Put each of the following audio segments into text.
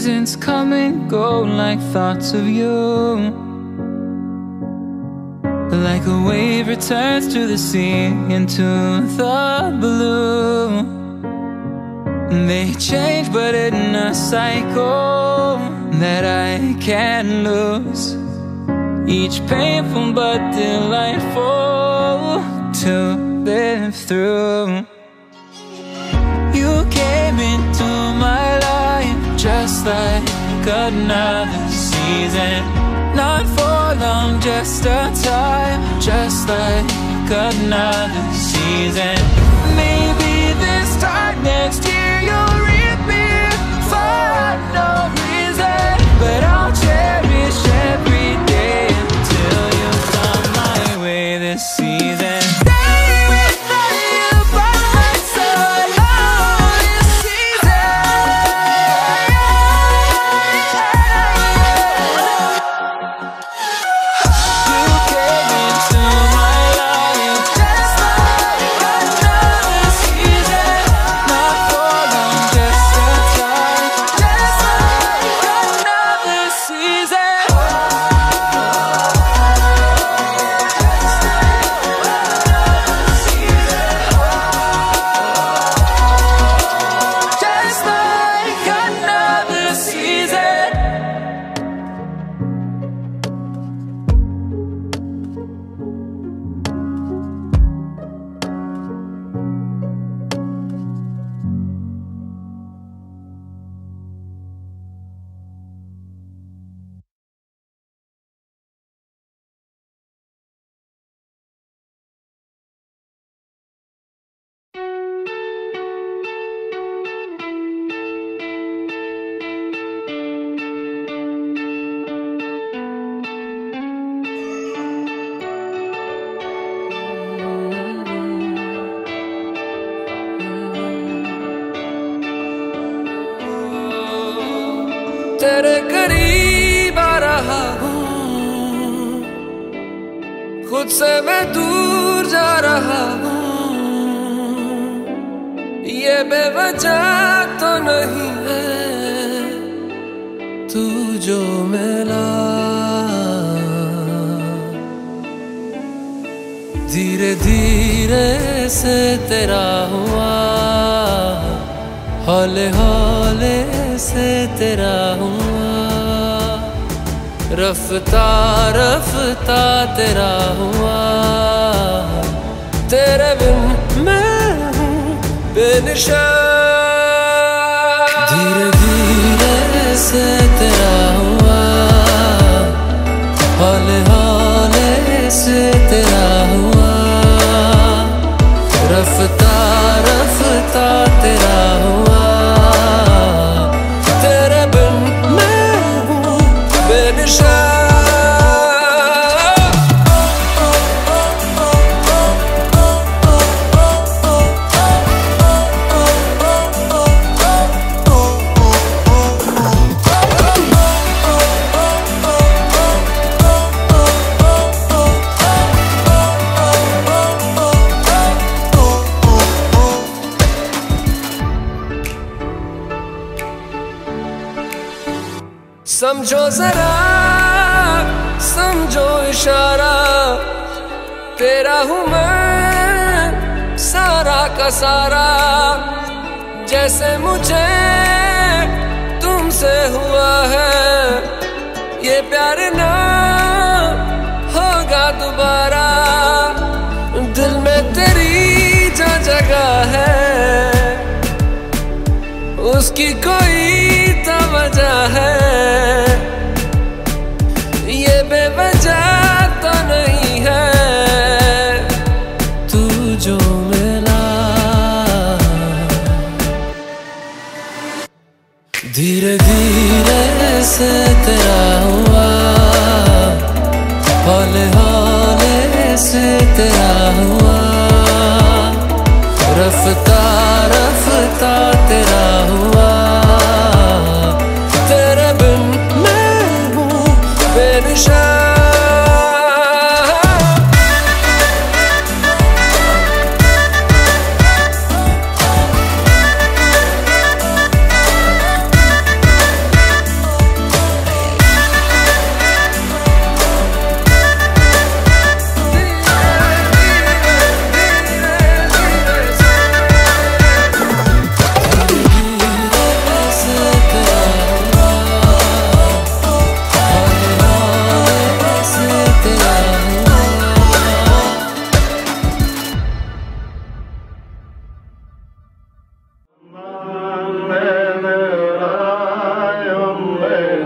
Seasons come and go like thoughts of you. Like a wave returns to the sea into the blue. They change, but in a cycle that I can't lose. Each painful but delightful to live through. You came into my life just like another season. Not for long, just a time, just like another season. Maybe this time next year you'll reap me for no reason. But I'll cherish every day until you come my way this season. Stay with me by my side all this season. You came into my life just like another season. Not for long, just a time, just like another season. Just like another season. तेरे करीब आ रहा हूँ खुद से मैं दूर जा रहा हूँ ये बेवजह तो नहीं है तू जो मिला धीरे धीरे से तेरा हुआ हौले हौले से तेरा हुआ रफ्ता रफ्ता तेरा हुआ तेरे बिन मैं हूँ बेनिशा धीरे धीरे से तेरा हुआ हौले हौले से तेरा हुआ रफ्ता रफ्ता तेरा हुआ तेरे बिन मैं हूँ बेनिशा समझो जरा समझो इशारा तेरा हूँ मैं सारा का सारा जैसे मुझे तुमसे हुआ है ये प्यार ना होगा दोबारा दिल में तेरी जो जगह है उसकी कोई तो वजह है ये बेवजह तो नहीं है तू जो मिला धीरे धीरे से तेरा हुआ हौले हौले से तेरा हुआ रफ्ता रफ्ता तेरा हुआ तेरे बिन मैं हूँ बेनिशा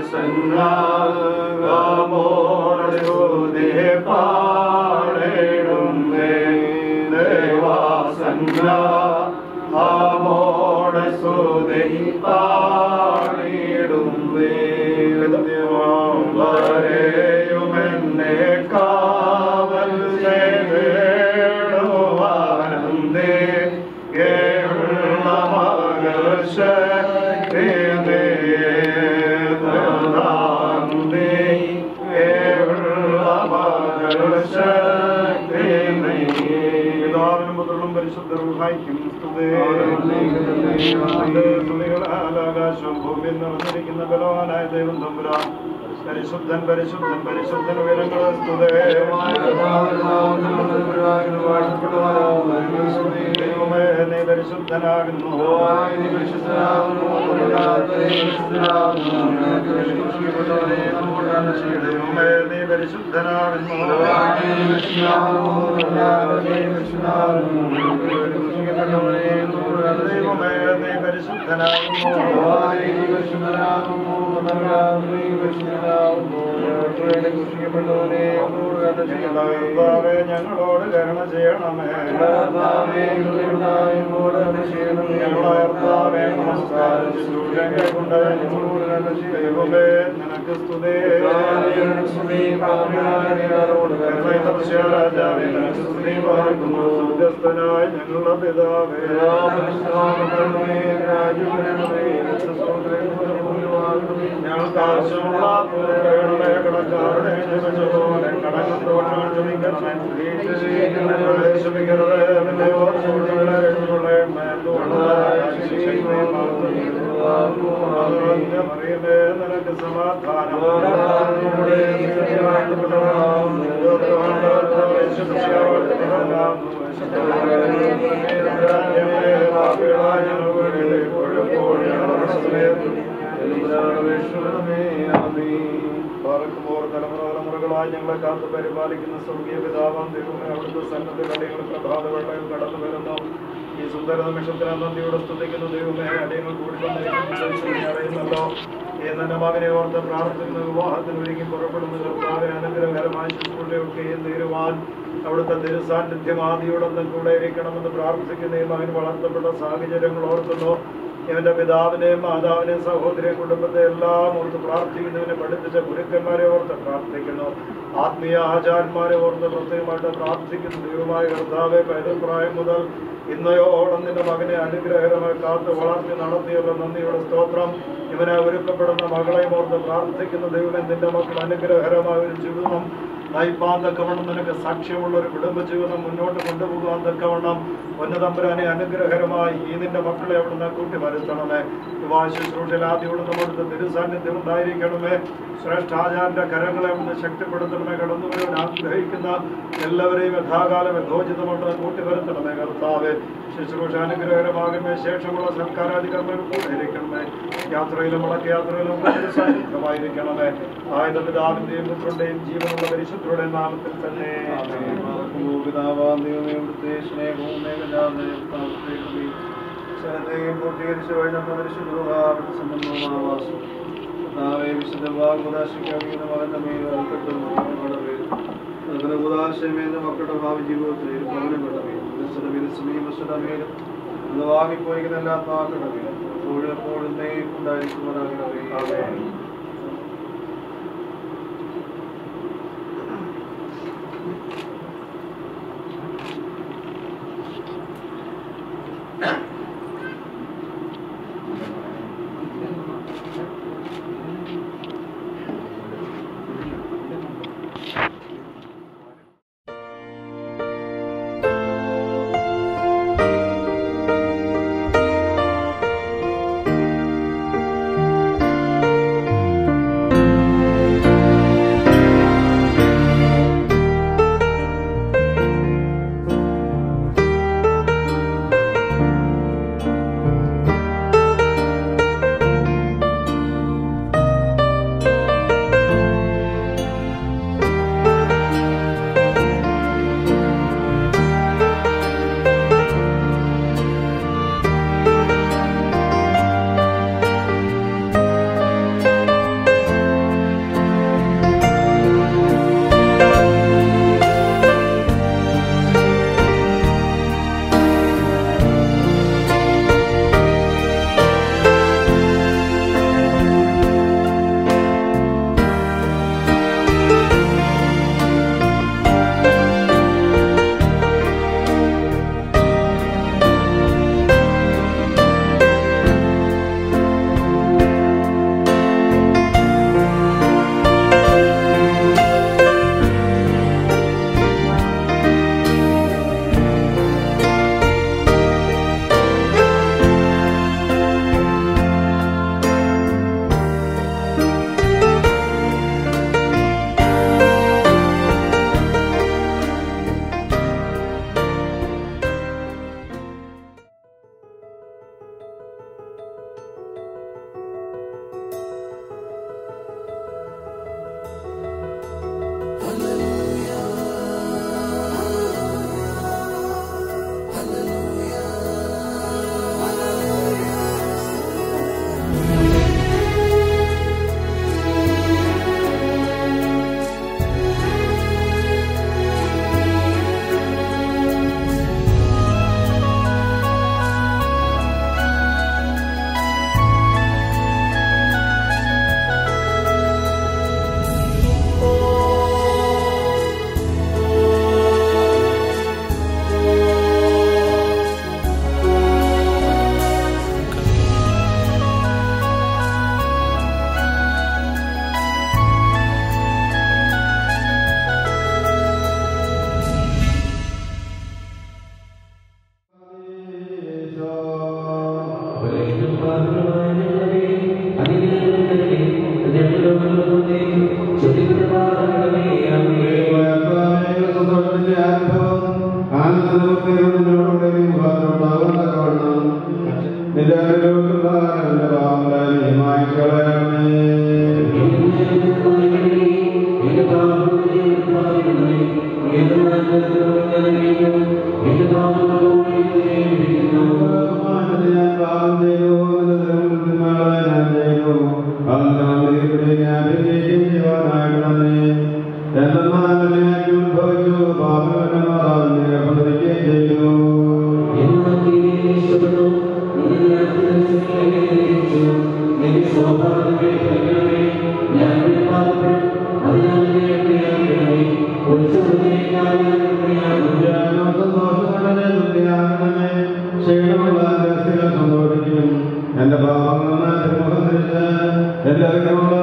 വരെയുമെന്നെ കാവൽ ചെയ്തിടുവാനന്ദേ കേൾന്ന പിതാവിനും പുത്രനും പരിശുദ്ധ റുഹായിക്കും ആകാശവും ഭൂമിയിൽ നിറഞ്ഞിരിക്കുന്ന ബലവാനായ ദൈവം തമ്പുരാൻ പരിശുദ്ധൻ പരിശുദ്ധൻ പരിശുദ്ധൻ ഉയരങ്ങൾ ദൈവമേ നീ പരിശുദ്ധനാകുന്നു ദൈവമേ നീ പരിശുദ്ധനാകുന്നു ദൈവമേ നീ പരിശുദ്ധനാകുന്നു ഞങ്ങളോട് കരുണ ചെയ്യണമേ ഞങ്ങളെ കർത്താവേ, നമസ്കാരം ശുശ്രൂഷകൾ കൊണ്ട് ദൈവമേ നിനക്ക് സ്തുതി രാജാവേ നിനക്ക് സ്തുതി പാർക്കുന്നു സ്വർഗസ്ഥനായ ഞങ്ങളുടെ പിതാവേ ഞങ്ങൾക്ക് ആവശ്യമുള്ള വേണമേ കടക്കാരുടെ ക്ഷമിച്ചതുപോലെ കടങ്ങൾ ദോഷങ്ങൾ ക്ഷമിക്കണമേ ക്ഷമിക്കരുത് നിന്റെ ഓർമ്മകളെ രക്ഷകളെ മറിയമേ നിനക്ക് സമാധാനം പാർക്കുമ്പോൾ തലമുറ തലമുറകളായി ഞങ്ങളെ കാത്തു പരിപാലിക്കുന്ന സ്വർഗീയ പിതാവാം ദൈവമേ അവിടുത്തെ സന്നദ്ധ കളികൾ പ്രഭാത വെള്ളയിൽ കടന്നു വരുന്നു ഈ സുന്ദര നിമിഷത്തിന് നന്ദിയോടെ സ്തുതിക്കുന്ന ദൈവമേ അടിയങ്ങൾ കൂടി അറിയുന്നല്ലോ ഈ നല്ല മകനെ ഓർത്ത് പ്രാർത്ഥിക്കുന്ന വിവാഹത്തിന് ഒരുങ്ങി പുറപ്പെടുന്ന കർത്താവെ അനുഗ്രഹകരമായ ശുശ്രൂഷയൊക്കെയും തീരുവാൻ അവിടുത്തെ തിരുസാന്നിധ്യം ആദിയോടൊന്നും കൂടെ ഇരിക്കണമെന്ന് പ്രാർത്ഥിക്കുന്ന ഈ മകൻ വളർത്തപ്പെട്ട സാഹചര്യങ്ങൾ ഓർക്കുന്നു ഇവന്റെ പിതാവിനെയും മാതാവിനെയും സഹോദരിയും കുടുംബത്തെ എല്ലാം ഓർത്ത് പ്രാർത്ഥിക്കുന്നതിനെ പഠിപ്പിച്ച ഗുരുക്കന്മാരെ ഓർത്ത് പ്രാർത്ഥിക്കുന്നു ആത്മീയ ആചാര്യന്മാരെ ഓർത്ത് പ്രത്യേകമായിട്ട് പ്രാർത്ഥിക്കുന്നു ദൈവമായ കർത്താവെ പൈതൽ പ്രായം മുതൽ ഇന്നയോളം നിന്റെ മകനെ അനുഗ്രഹകരമായി കാത്ത് വളർത്തി നടത്തിയുള്ള നന്ദിയുടെ സ്തോത്രം ഇവനെ ഒരുക്കപ്പെടുന്ന മകളെയും ഓർത്ത് പ്രാർത്ഥിക്കുന്ന ദൈവമേ നിന്റെ മക്കൾ അനുഗ്രഹകരമായ ഒരു ജീവിതം നയിപ്പാൻ തക്കവണ്ണം നിനക്ക് സാക്ഷ്യമുള്ള ഒരു കുടുംബ ജീവിതം മുന്നോട്ട് കൊണ്ടുപോകാൻ തക്കവണ്ണം പൊന്നതമ്പുരാനെ അനുഗ്രഹകരമായി ഈ നിന്റെ മക്കളെ അവിടുന്ന് കൂട്ടി വരുത്തണമേ വിവാഹ ശുശ്രൂഷയിൽ ആദ്യം നമ്മുടെ തിരുസാന്നിധ്യം ഉണ്ടായിരിക്കണമേ ശ്രേഷ്ഠാചാരന്റെ കരങ്ങളെ അവിടുന്ന് ശക്തിപ്പെടുത്തണമേ കടന്നു വരുവാൻ ആഗ്രഹിക്കുന്ന എല്ലാവരെയും യഥാകാലം യഥോചിതമുണ്ട് കൂട്ടി വരുത്തണമേ കർത്താവെ ശുശ്രൂഷ അനുഗ്രഹകരമാകുമേ ശേഷമുള്ള സർക്കാരാധികർമ്മ കൂടെ ഇരിക്കണമേ യാത്രയിലും മുടക്ക യാത്രയിലും സാന്നിധ്യമായിരിക്കണമേ ആയുധ പിതാവിന്റെയും പുത്രന്റെയും ജീവനുള്ള പരിശുദ്ധരുടെ നാമത്തിൽ തന്നെ ശരത്തെയും പൂർത്തീകരിച്ചു കഴിഞ്ഞ പരിശുദ്ധ സംബന്ധമാവാസം വിശുദ്ധ വാഗ്ദാശിക്കുന്ന മകന്റെ മേൽ അതുപോലെ ഉദാശയമേന്റെ മക്കളുടെ ഭാവി ജീവിതത്തിൽ ഭവനങ്ങളുടെ മേൽ വിരസമയും വശയുടെ മേലും അത് വാങ്ങിപ്പോയിരിക്കുന്ന എല്ലാ ആത്മാക്കളുടെ മേലും എപ്പോഴും എപ്പോഴും നെയ്യും ഉണ്ടായിരിക്കുവാനാകണമേ ും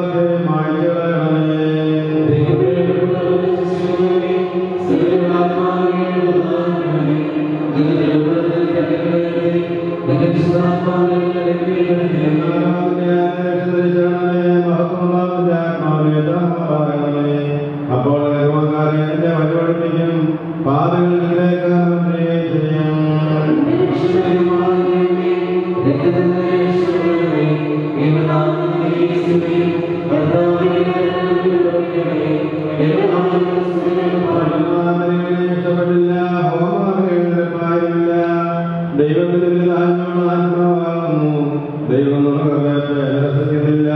അപ്പോൾ എന്റെ വഴിപഠിപ്പിക്കും പാതകളിലേക്ക് ചെയ്യും ഇഷ്ടപ്പെട്ടില്ല ഹോമാർഗമില്ല ദൈവത്തിന്റെ ആത്മാവാകുന്നു ദൈവം നമുക്ക് രസിക്കുന്നില്ല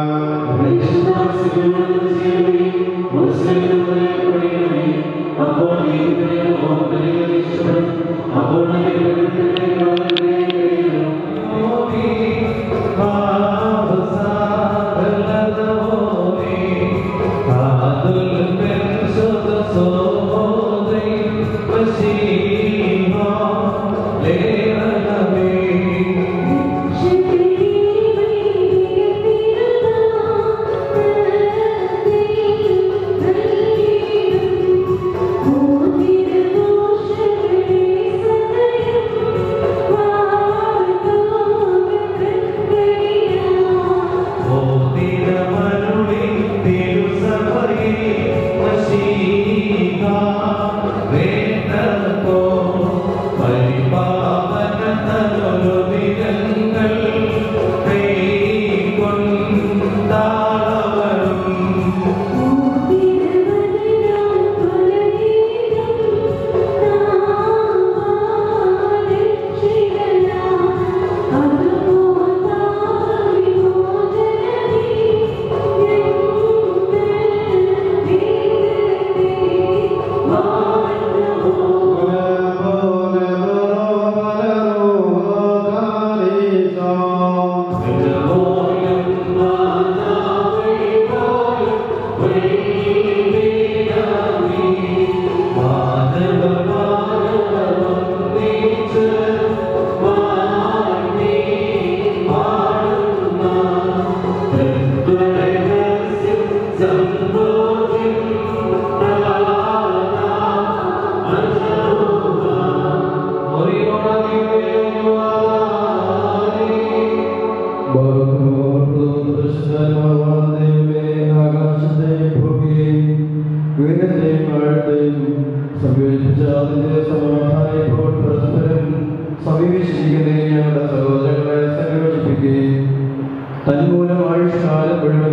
തന്മൂലം ആയുഷ്കാലം മുഴുവൻ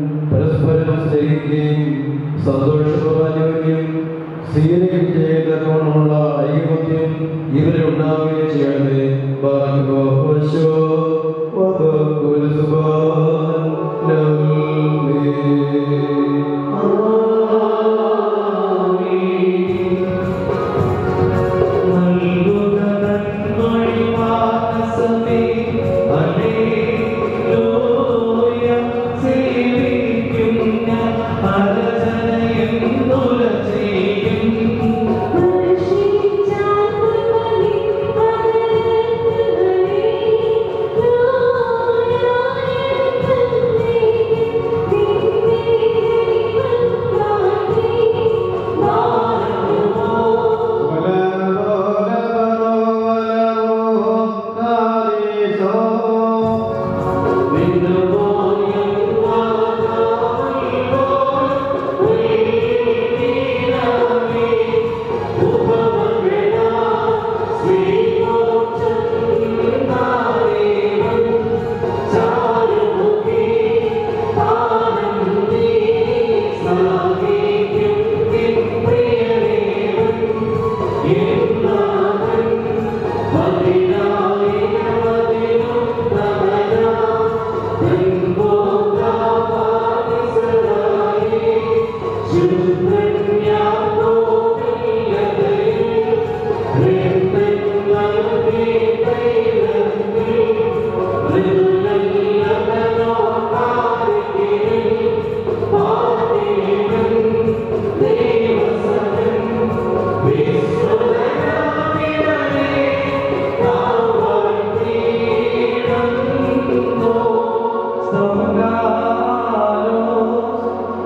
പരസ്പരം സ്നേഹിക്കുകയും സന്തോഷപ്രധാന്യം സ്വീകരിക്കുകയും ചെയ്യുന്നതോടുള്ള ഐകമത്യം ഇവരെ ഉണ്ടാവുകയും ചെയ്യണമേ ബാലകോ പശോ ചെയ്യും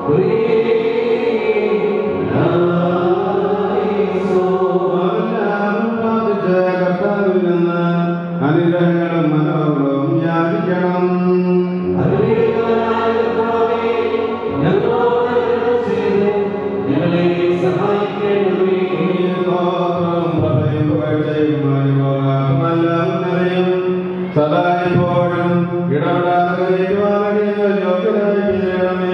അനുഗ്രഹങ്ങളും മനോഹരവും യാചിക്കണം സദായിപ്പോഴും ഇടപെടാതെ യോഗ്യരായി ചെയ്യണമേ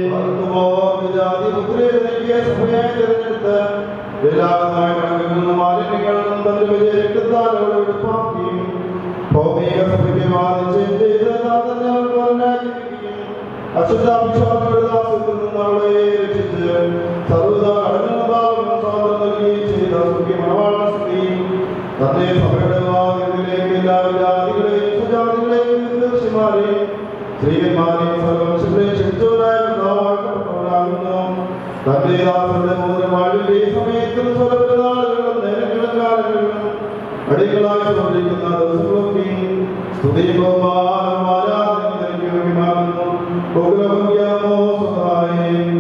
തന്റെ സഭയുടെ വാതിലിലേക്ക് എല്ലാ ജാതികളെയും സുജാതികളെയും ദർശിമാരെയും സ്ത്രീകന്മാരെയും സർവശിവരെയും ക്ഷണിച്ചവരായ കർത്താവാക്കപ്പെട്ടവരാകുന്നു തന്റെ ദാസരുടെ മോതിരമാഴിന്റെ സമയത്തും സ്വലപെരുന്നാളുകളും നേരങ്ങളും കാലങ്ങളിലും അടികളായി സമർപ്പിക്കുന്ന ദിവസങ്ങളൊക്കെയും സ്തുതിയും ബഹുമാനവും ആരാധനയും നിനക്ക് യോഗ്യമാകുന്നു ബഹുലഭംഗ്യാമോ സഹായം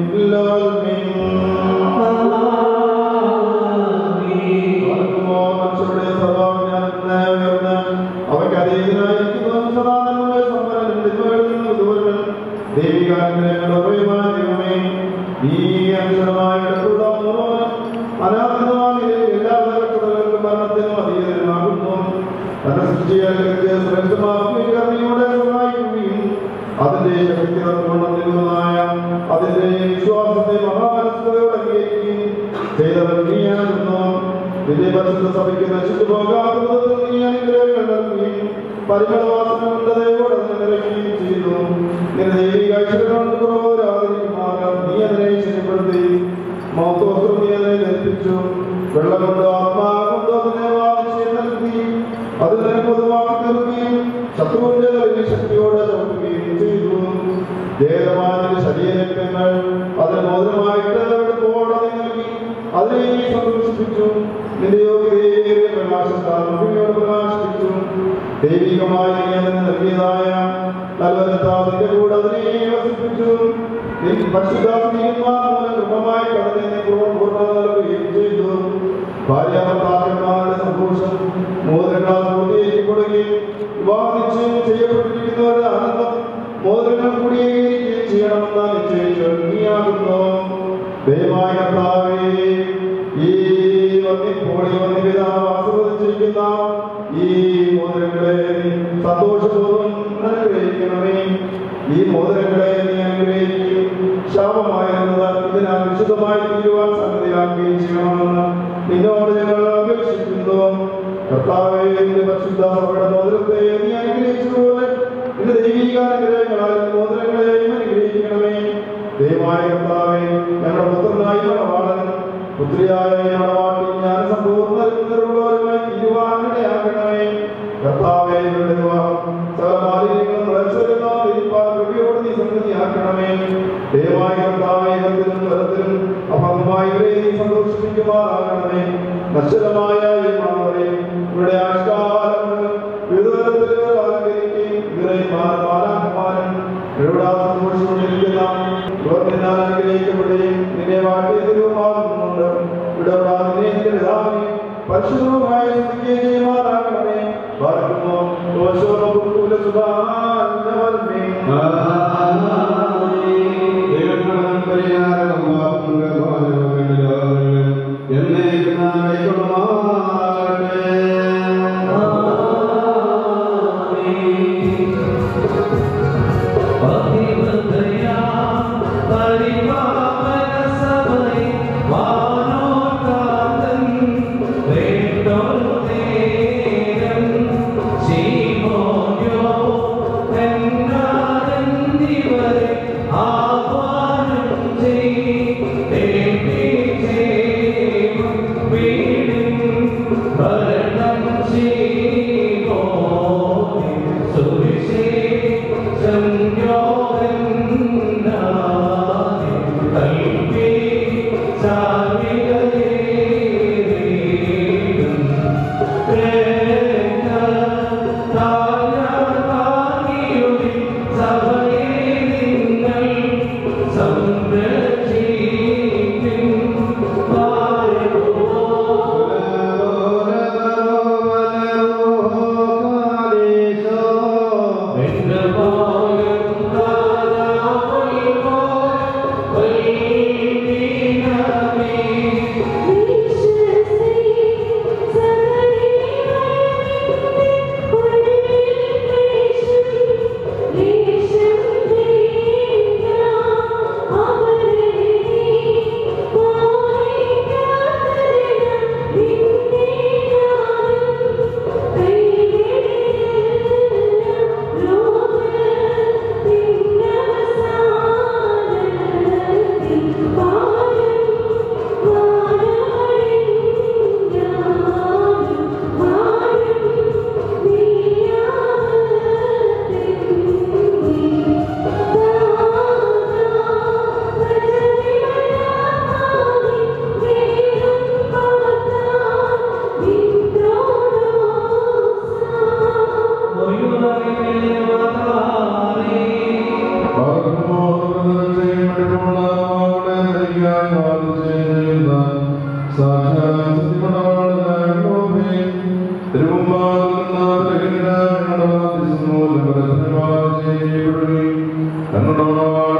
മനുഷ്യരുടെ സർവ്വജ്ഞാനത്തിനായി ഉയർന്ന് അവയ്ക്ക് അതീതനായിരിക്കുന്നവൻ സദാ നന്മകൾ സമ്പന്നനും തിന്മകളിൽ നിന്ന് ദൂരവൻ ദൈവികാനുഗ്രഹങ്ങളുടെ ഉറവിടമായ ദൈവമേ ഈ അനുസരമായ ഇടപെടാവുന്നവൻ അനാഥമായ എല്ലാ തരത്തിലും മരണത്തിനും അതീതനാകുന്നു തന്റെ സൃഷ്ടിയാലേക്ക് ശ്രേഷ്ഠമാക്കുകയും കർമ്മയോടെ സഹായിക്കുകയും അതിന്റെ ശക്തി തത്വം നിന്നതായ അതിന്റെ വിശ്വാസത്തെ മഹാമനസ്കതയോടെ അംഗീകരിക്കുകയും ചെയ്തവൻ നീയാകുന്നു നിന്റെ പരിശുദ്ധ സഭയ്ക്ക് നശിച്ചു പോകാത്തത് നീ അനുഗ്രഹങ്ങൾ നൽകുകയും പരിമളവാസന കൊണ്ട് ദൈവോട് അതിനെ നിറയ്ക്കുകയും ചെയ്തു നിന്റെ ദൈവിക ഐശ്വര്യങ്ങൾ കുറവരാതിരിക്കുമാകാം നീ അതിനെ ശരിപ്പെടുത്തി മൗത്തോസ്ത്രം നീ അതിനെ ധരിപ്പിച്ചു വെള്ളം കൊണ്ട് ആത്മാവ് കൊണ്ട് അതിനെ വാദിച്ച് നൽകുകയും അതിനെ പൊതുവാക്കി തീർക്കുകയും ശത്രുവിന്റെ വലിയ ശക്തിയോടെ ചവിട്ടുകയും ചെയ്തു ദേഹമായ ശരീരങ്ങൾ അതിന് മോദനമായിട്ട് എടുപ്പോടെ നൽകി അതിനെ നീ സന്തോഷിപ്പിച്ചു നിന്റെ യോഗ്യതയെ പ്രകാശത്താൽ മഹിമയോട് പ്രകാശിപ്പിച്ചു ദൈവികമായി നീ അതിന് നൽകിയതായ നൽവനത്താതിന്റെ കൂടെ അതിനെ വസിപ്പിച്ചു നീ പക്ഷിദാസിനിയന്മാർ മൂലം കൃപമായി കടലിനെ പൂർണ്ണത നൽകുകയും ചെയ്തു ഭാര്യാഭർത്താക്കന്മാരുടെ സന്തോഷം മോദനങ്ങളാൽ പൂർത്തീകരിക്കപ്പെടുകയും വിവാഹിച്ച് ചെയ്യപ്പെട്ടിരിക്കുന്നവരുടെ ആനന്ദം മോദനങ്ങൾ കൂടിയേക്കുകയും ചെയ്യണമെന്ന് നിശ്ചയിച്ചു നീയാകുന്നു ദയമായ കർത്താവേ ഈ വന്നിപ്പോളി വന്നിപിതാവ് ആസ്വദിച്ചിരിക്കുന്ന ഈ മോദനങ്ങളെ നീ സന്തോഷപൂർവ്വം അനുഗ്രഹിക്കണമേ ഈ മോദനങ്ങളെ നീ അനുഗ്രഹിക്കുകയും ശാപമായിരുന്നത് ഇതിനാൽ വിശുദ്ധമായി തീരുവാൻ സംഗതിയാക്കുകയും ചെയ്യണമെന്ന് നിന്നോട് ഞങ്ങൾ അപേക്ഷിക്കുന്നു കർത്താവേ നിന്റെ പരിശുദ്ധ സഭയുടെ മോദനത്തെ നീ അനുഗ്രഹിച്ചതുപോലെ നിന്റെ ദൈവിക അനുഗ്രഹങ്ങളാൽ മോദനങ്ങളെയും അനുഗ്രഹിക്കണമേ ദൈവമായ കർത്താവേ ഞങ്ങളുടെ പുത്രനായി മണവാളനും പുത്രിയായ മണവാട്ടി ഞാൻ സമ്പൂർണ്ണരുള്ളവരുമായി തീരുവാനിടയാക്കണമേ കർത്താവേ ഇവരുടെ വിവാഹം സകല മാലിന്യങ്ങളും വളർച്ചരുന്ന ദൈവപ്പാൽ കൃപയോട് നീ സംഗതിയാക്കണമേ ദയവായ കർത്താവേ ഇടത്തിലും തരത്തിലും അഭംഗമായി ഇവരെ നീ സന്തോഷിപ്പിക്കുമാറാകണമേ നശ്വരമായ ഈ മാവരെ ഇവിടെ ആഷ്കാലങ്ങൾ വിവിധതരത്തിൽ ഇവർ അലങ്കരിക്കുകയും ഇവരെ മാലാന്മാരും ഇവിടെ സന്തോഷിച്ചുകൊണ്ടിരിക്കുന്ന ഇവർ നിന്നാൽ അനുഗ്രഹിക്കപ്പെടുകയും നിന്നെ വാട്ടിയതിലുമാകുന്നുണ്ട് ഇവിടെ നിന്നെ നിന്റെ പിതാവിനെ പരിശുദ്ധവുമായ സ്തുതിക്കുകയും ചെയ്യുമാറാകണമേ പാർക്കുന്നു ദോഷവും കുല സുധാരണമേ പരിപാലന സഭയിൽ വാനോർക്കാതൻ വേണ്ടോ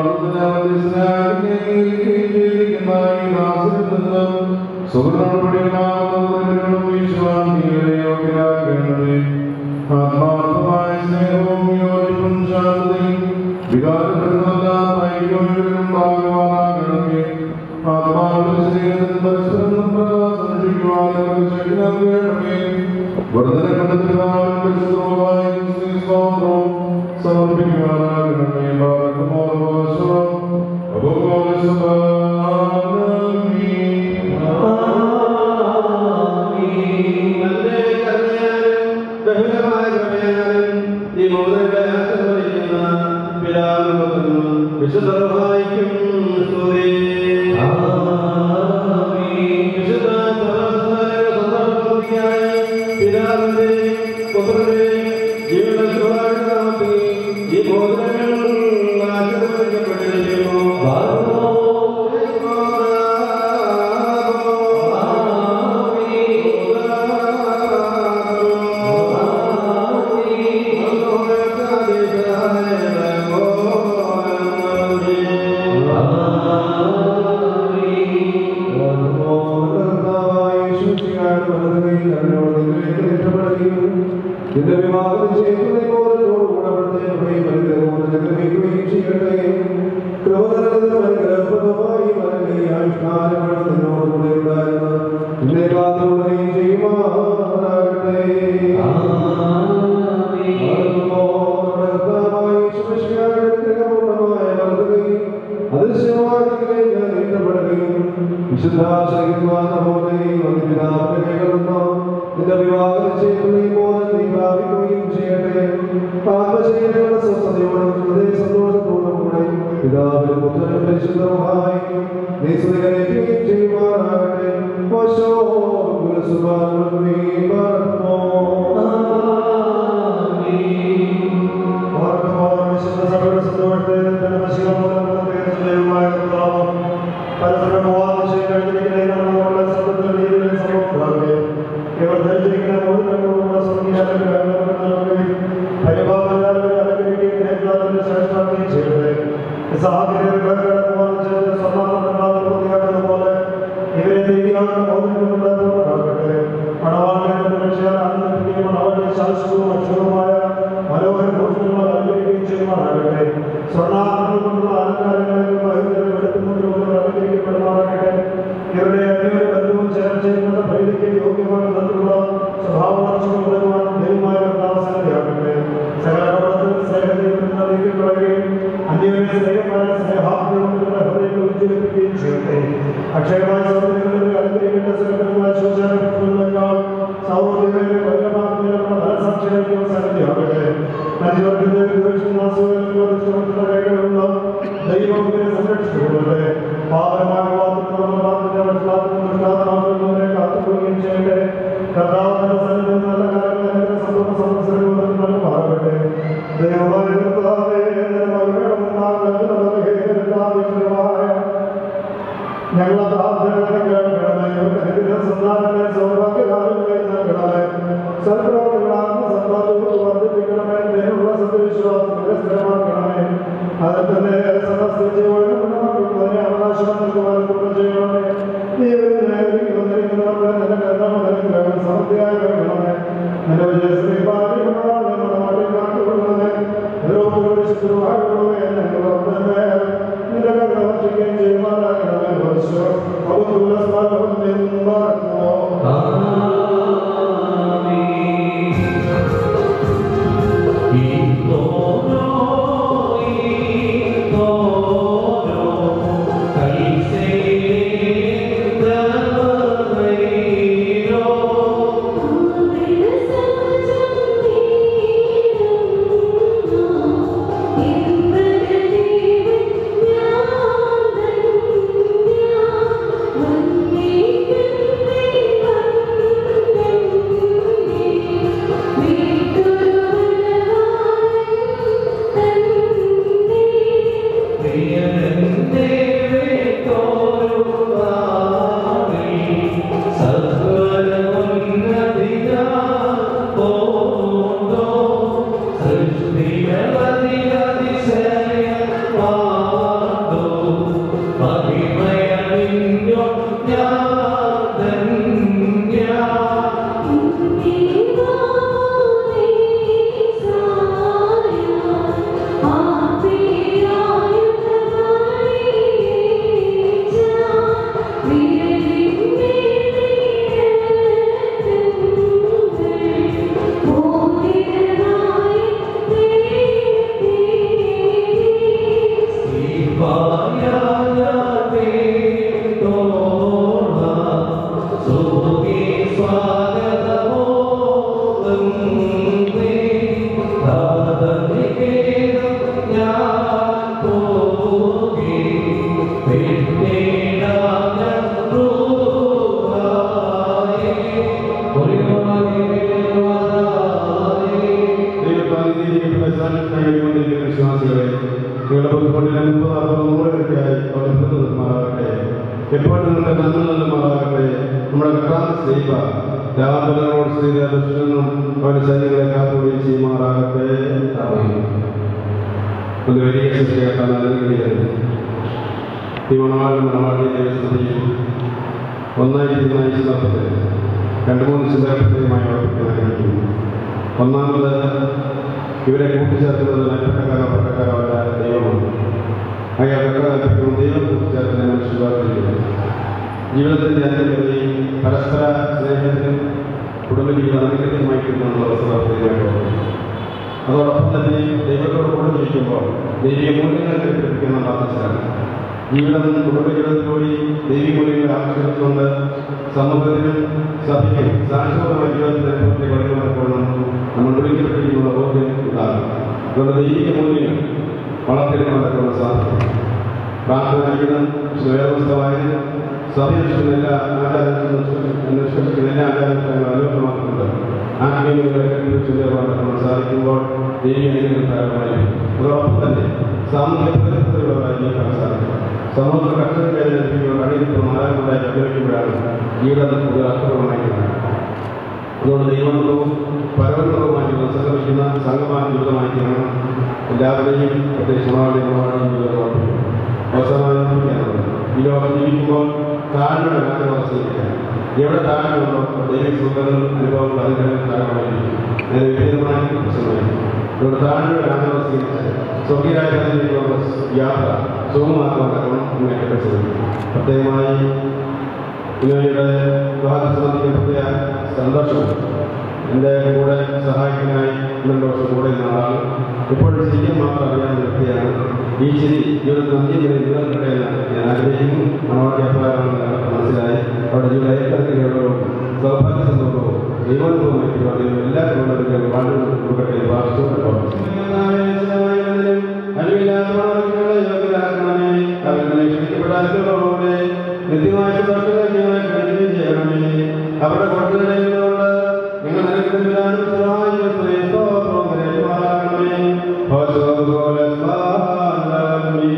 ആത്മാർത്ഥമായ സ്നേഹവും യോജിപ്പും ശാന്തതയും വികാരപ്പെടുന്നതെല്ലാം ഐക്യവും ഭാഗമാകണമേ ആത്മാവിന്റെ ശരീരത്തിൽ പരസ്പരം സംരക്ഷിക്കുവാനും ശക്തി നൽകണമേ വർദ്ധന കണ്ടെത്തുവാനും പരിശുദ്ധവുമായി സ്തോത്രവും സമർപ്പിക്കുവാനാകണമേ ബാലകുമോ നിന്റെ വിവാഹം ചെയ്യുന്നതിനെ പോലെ ഗുണപ്പെടുത്തുകയും അനുഗ്രഹവും ചെയ്യട്ടെ ക്രോധനത്തിന് അനുഗ്രഹപ്രദമായി വരകയും ആയുഷ്കാലങ്ങൾ നിന്നോടുകൂടെ ഉണ്ടായിരുന്ന നിന്നെ കാത്തുകൊള്ളുകയും ചെയ്യുമാറാകട്ടെ നിന്റെ വിവാഹം ചെയ്യുന്നതിനെ പോലെ നീ പ്രാപിക്കുകയും ചെയ്യട്ടെ ആത്മശരീരങ്ങളുടെ സ്വസ്ഥതയോടും ഹൃദയ സന്തോഷത്തോടും കൂടെ പിതാവിനും പുത്രനും പരിശുദ്ധവുമായി നീ സ്തുതികരേറ്റുകയും ചെയ്യുമാറാകട്ടെ ഓശോ ഗുരുസുബാനുമേ പാർമോ ഇവരെ ശാശ്വതവും അക്ഷരവുമായ മനോഹര ഭൂഷണങ്ങൾ അലങ്കരിക്കുകയും ചെയ്യുമാറാകട്ടെ സ്വർണ്ണാഭരണങ്ങൾ കൊണ്ടുള്ള അലങ്കാരങ്ങളിലും ഭയങ്കര വെളുപ്പുകൊണ്ടുള്ള അലങ്കരിക്കപ്പെടുമാറാകട്ടെ ഇവരുടെ അന്യോന്യ ബന്ധവും ചേർച്ചയും പ്രീതിക്ക് യോഗ്യമായ ബന്ധമുള്ള സ്വഭാവലക്ഷണം ഉള്ളതുമാണ് ദൈവമായ കർത്താവസാനതയാകട്ടെ സകല പ്രവർത്തനം സ്നേഹത്തിൽ നിന്ന് നീക്കിക്കളയുകയും അന്യോന്യ സ്നേഹമായ സ്നേഹാത്മ കൊണ്ടുള്ള ഹൃദയങ്ങൾ ഉജ്ജ്വലിപ്പിക്കുകയും ചെയ്യട്ടെ അക്ഷയമായ സൗന്ദര്യങ്ങളിൽ അലങ്കരിക്കേണ്ട സകലമായ ശോചനേക്കാൾ സൗന്ദര്യങ്ങളെ കൊല്ലമാക്കുന്നതിനുള്ള മനസാക്ഷികൾക്ക് സാധ്യമാകട്ടെ മധ്യവർഗത്തെ വിവേചിക്കുന്ന അസുഖങ്ങളുടെ കൈകളുള്ള ദൈവത്തെ സംരക്ഷിച്ചുകൊള്ളട്ടെ പാപരമായ വാദത്തിനുള്ള ദൃഷ്ടാന്തമാക്കുന്നവരെ കാത്തുകൊള്ളുകയും ചെയ്യട്ടെ കർത്താവിന്റെ സന്നിധിയിൽ നല്ല കാര്യങ്ങൾ സമ്പൂർണ്ണ സംവത്സരങ്ങൾ നൽകുമാറാകട്ടെ ദൈവമായ കർത്താവേ ഞങ്ങളെ പ്രാർത്ഥനകളെ കേൾക്കണമേ അനുഗ്രഹ സന്താനങ്ങളെ സൗഭാഗ്യകാലങ്ങളെ നൽകണമേ സൽപ്രവർത്തകളാകുന്ന സമ്പാദ്യങ്ങൾ വർദ്ധിപ്പിക്കണമേ അതിനുള്ള സത്യവിശ്വാസങ്ങളെ സ്ഥിരമാക്കണമേ അതിൽ തന്നെ സമസ്ത ജീവനെ അവകാശം നൽകുവാൻ കൃപ ചെയ്യണമേ നീ ഇവരിലേക്ക് വന്നിരിക്കുന്നവരുടെ നിന്റെ കർമ്മ അനുഗ്രഹം സമൃദ്ധിയായി നൽകണമേ നിന്റെ വിജയശ്രീ പാലിക്കപ്പെടാൻ നമ്മുടെ നാട്ടിൽ കാത്തുകൊള്ളണമേ രോഗികളുടെ ശത്രുവായിട്ടുള്ളവയെ ഞങ്ങൾ തന്നെ നിന്റെ കരുണ വർഷിക്കുകയും ചെയ്യുമാറാകണമേ വർഷം അവധൂല സ്മാരകം നിന്നുണ്ടാക്കുമോ ഈ തോന്നോ ഈ വിശ്വാസികളെ നിങ്ങളുടെ ബുദ്ധിമുട്ടിന് മുപ്പത് അറുപത് നൂറ് ഇരട്ടിയായി അവർക്ക് നിർമ്മാറാകട്ടെ എപ്പോഴും നിങ്ങളുടെ നന്മ നിർമ്മാറാകട്ടെ നമ്മുടെ കർത്താവ് സ്നേഹിത രാമനോട് ചെയ്ത ദുഷ്ടനും അവരുടെ സൈന്യങ്ങളെ കാത്തുകയും ചെയ്യുമാറാകട്ടെ ഒന്ന് വലിയ സൃഷ്ടികർത്താൻ അനുഗ്രഹിക്കരുത് ഈ മണവാളും മണവാളിയെ സ്തുതിയും ഒന്നായി നയിച്ചു നടത്തത് രണ്ട് മൂന്ന് ചിന്തകൃത്യമായി ആഗ്രഹിക്കുന്നു ഒന്നാമത് ഇവരെ കൂട്ടിച്ചേർക്കുന്നത് നഷ്ടക്കാരോ പട്ടക്കാരോ ദൈവമാണ് അയാൾ കൽപ്പിക്കുന്ന ദൈവം കൂട്ടിച്ചേർക്കുന്ന മനുഷ്യർക്കില്ല ജീവിതത്തിൻ്റെ അന്ത്യതയും പരസ്പര സ്നേഹത്തിനും കുടുംബജീവിതം അനുഗ്രഹമായി കിട്ടുന്നുള്ള അവസരമായിട്ട് അതോടൊപ്പം തന്നെ ദൈവത്തോട് കൂടെ ജീവിക്കുമ്പോൾ ദൈവിക മൂല്യങ്ങൾ കെട്ടിപ്പിടിക്കുന്ന പ്രാർത്ഥിച്ചാണ് ജീവിതം കുടുംബജീവിതത്തിലൂടെ ദൈവിക മൂല്യങ്ങൾ ആവിഷ്കരിച്ചുകൊണ്ട് സമൂഹത്തിനും സഭയ്ക്കും സാക്ഷരമായ ജീവിതത്തിന്റെ അനുഭവത്തെ വളരുമ്പോഴും നമ്മൾ വിളിക്കപ്പെട്ടിരിക്കുന്ന ബോധ്യം ഉണ്ടാകും അതുകൊണ്ട് ദൈവിക മൂല്യങ്ങൾ വളർത്തിയെടുക്കുന്നതൊക്കെ സാധിക്കും പ്രാർത്ഥന ജീവിതം വേദപുസ്തകമായ സഭയനുഷ്ഠിക്കുന്ന എല്ലാ ആചാരങ്ങളും അനുഷ്ഠിക്കുന്ന എല്ലാ ആചാരങ്ങളും അനുഭവമാക്കുന്നുണ്ട് ആത്മീയങ്ങളെ കണ്ടുപിടിച്ചുകൊണ്ട് നമ്മൾ സാധിക്കുമ്പോൾ ദൈവീയ ധാരണമായി അതോടൊപ്പം തന്നെ സാമൂഹ്യ പ്രതിബദ്ധതയുള്ളവരായി ജീവിക്കാൻ സാധിക്കും സമൂഹത്തിൽ കഷ്ടതകളെ ലഭിക്കുമ്പോൾ കണിയിപ്പോൾ മാതാപിതാക്കളെ അനുഭവിക്കുമ്പോഴാണ് ജീവിതത്തിൽ കൂടുതൽ അർത്ഥപൂർണ്ണമായിട്ടുള്ളത് അതുകൊണ്ട് ദൈവമുഖവും പരമത്വവുമായി സംഗമിക്കുന്ന സംഘമായ ജീവിതമായി തീരണം എല്ലാവരുടെയും പ്രത്യേകിച്ച് മണവാളി മണവാളി ജീവിതമാണ് അവസാനമായി ഈ ലോകം ജീവിക്കുമ്പോൾ താഴ്മയുടെ കാലം സ്വീകരിക്കാൻ എവിടെ താഴ്മയുണ്ടോ ദൈവിക സുഖങ്ങൾ അനുഭവങ്ങൾ അതിൻ്റെ താഴ്മയായിരിക്കും നേരെ വിപരീതമായ പ്രശ്നമായിരിക്കും ഇവിടെ താഴ്മയുടെ കാലം സ്വീകരിച്ച് സ്വർഗീയായ പദവിയിലേക്കുള്ള യാത്ര സുഖമാക്കാൻ തക്കണം മുന്നേറ്റം ശ്രമിക്കും പ്രത്യേകമായി ഇവയുടെ വിവാഹത്തെ സംബന്ധിക്കുന്ന പ്രത്യേക സന്തോഷം എൻ്റെ കൂടെ സഹായിക്കാനായി രണ്ട് വർഷം കൂടെ ഇരുന്ന ആളാണ് ഇപ്പോഴും ശരിക്കും മാത്രം അറിയാവുന്ന വ്യക്തിയാണ് ഈ ചിരി ജീവിതത്തിൽ അന്ത്യം വരെ നിലനിൽക്കട്ടെ എന്ന് ഞാൻ ആഗ്രഹിക്കുന്നു മണവാട്ടി അഭിപ്രായമാണെന്ന് മനസ്സിലായി അവിടെ ജീവിതം ഏക്കത്തിലുള്ള സൗഭാഗ്യ സന്തോഷവും ദൈവാനുഭവമായി തീരുവാനും എല്ലാ കുടുംബത്തിലും വാഴ്ന്നു കൊടുക്കട്ടെ എന്ന് പ്രാർത്ഥിച്ചു നിത്യമായ ചെയ്യണമേ അവരുടെ കൊടുക്കുന്നതിനോട് നിങ്ങൾ നിലനിൽക്കുന്നതിനാലും സഹായിക്കണമേ സ്തോത്രം നിലനിൽക്കണമേ ഭഗവതുപോലെ സ്വാമി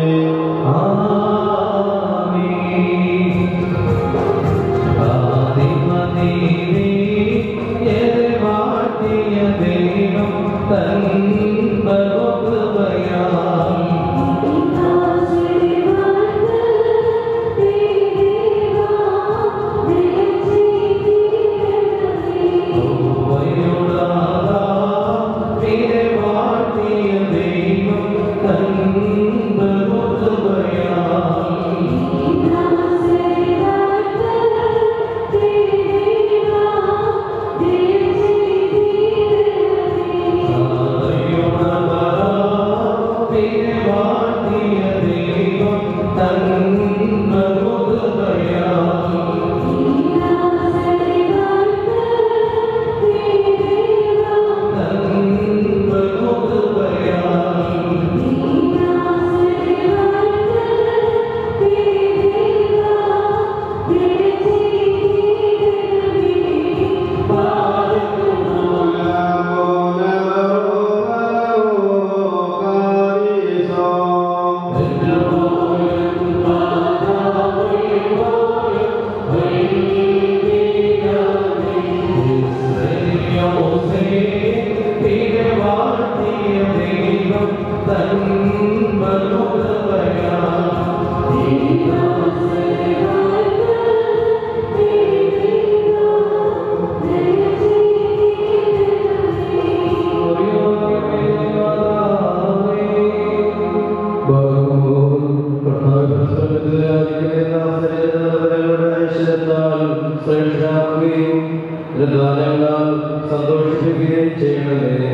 സന്തോഷിപ്പിക്കുകയും ചെയ്യണമേ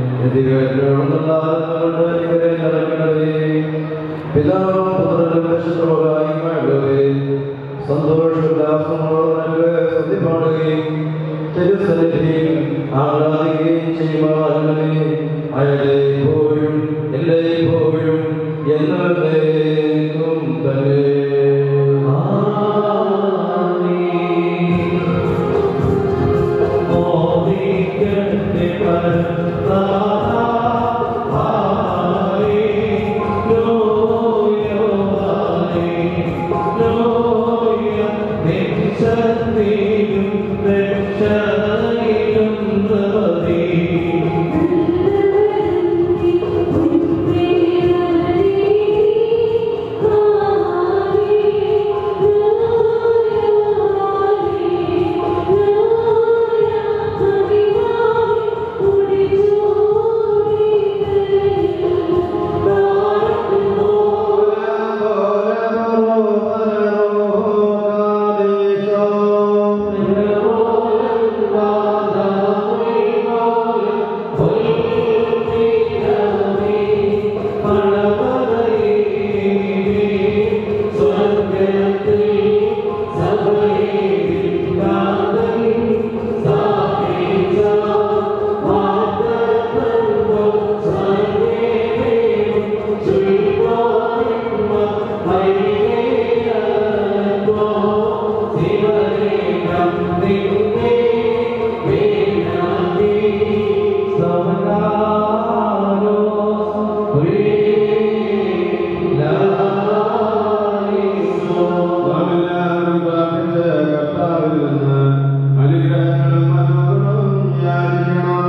പിതാവും പുത്രനും വിശുദ്ധമായുള്ളവരെ സന്തോഷോല്ലാസങ്ങളോട് സ്തുതി പാടുകയും തിരുസന്നിധിയിൽ ആഹ്ലാദിക്കുകയും ചെയ്യുവാനേ അയാളെ പോഴും എല്ലായ്പ്പോഴും എന്നവരുടെ എന്നേക്കും തന്നെ നാം എല്ലാവരും പ്രാർത്ഥിച്ച് കർത്താവിൽ നിന്ന് അനുഗ്രഹങ്ങളും അനുഗ്രഹങ്ങളും യാചിക്കണം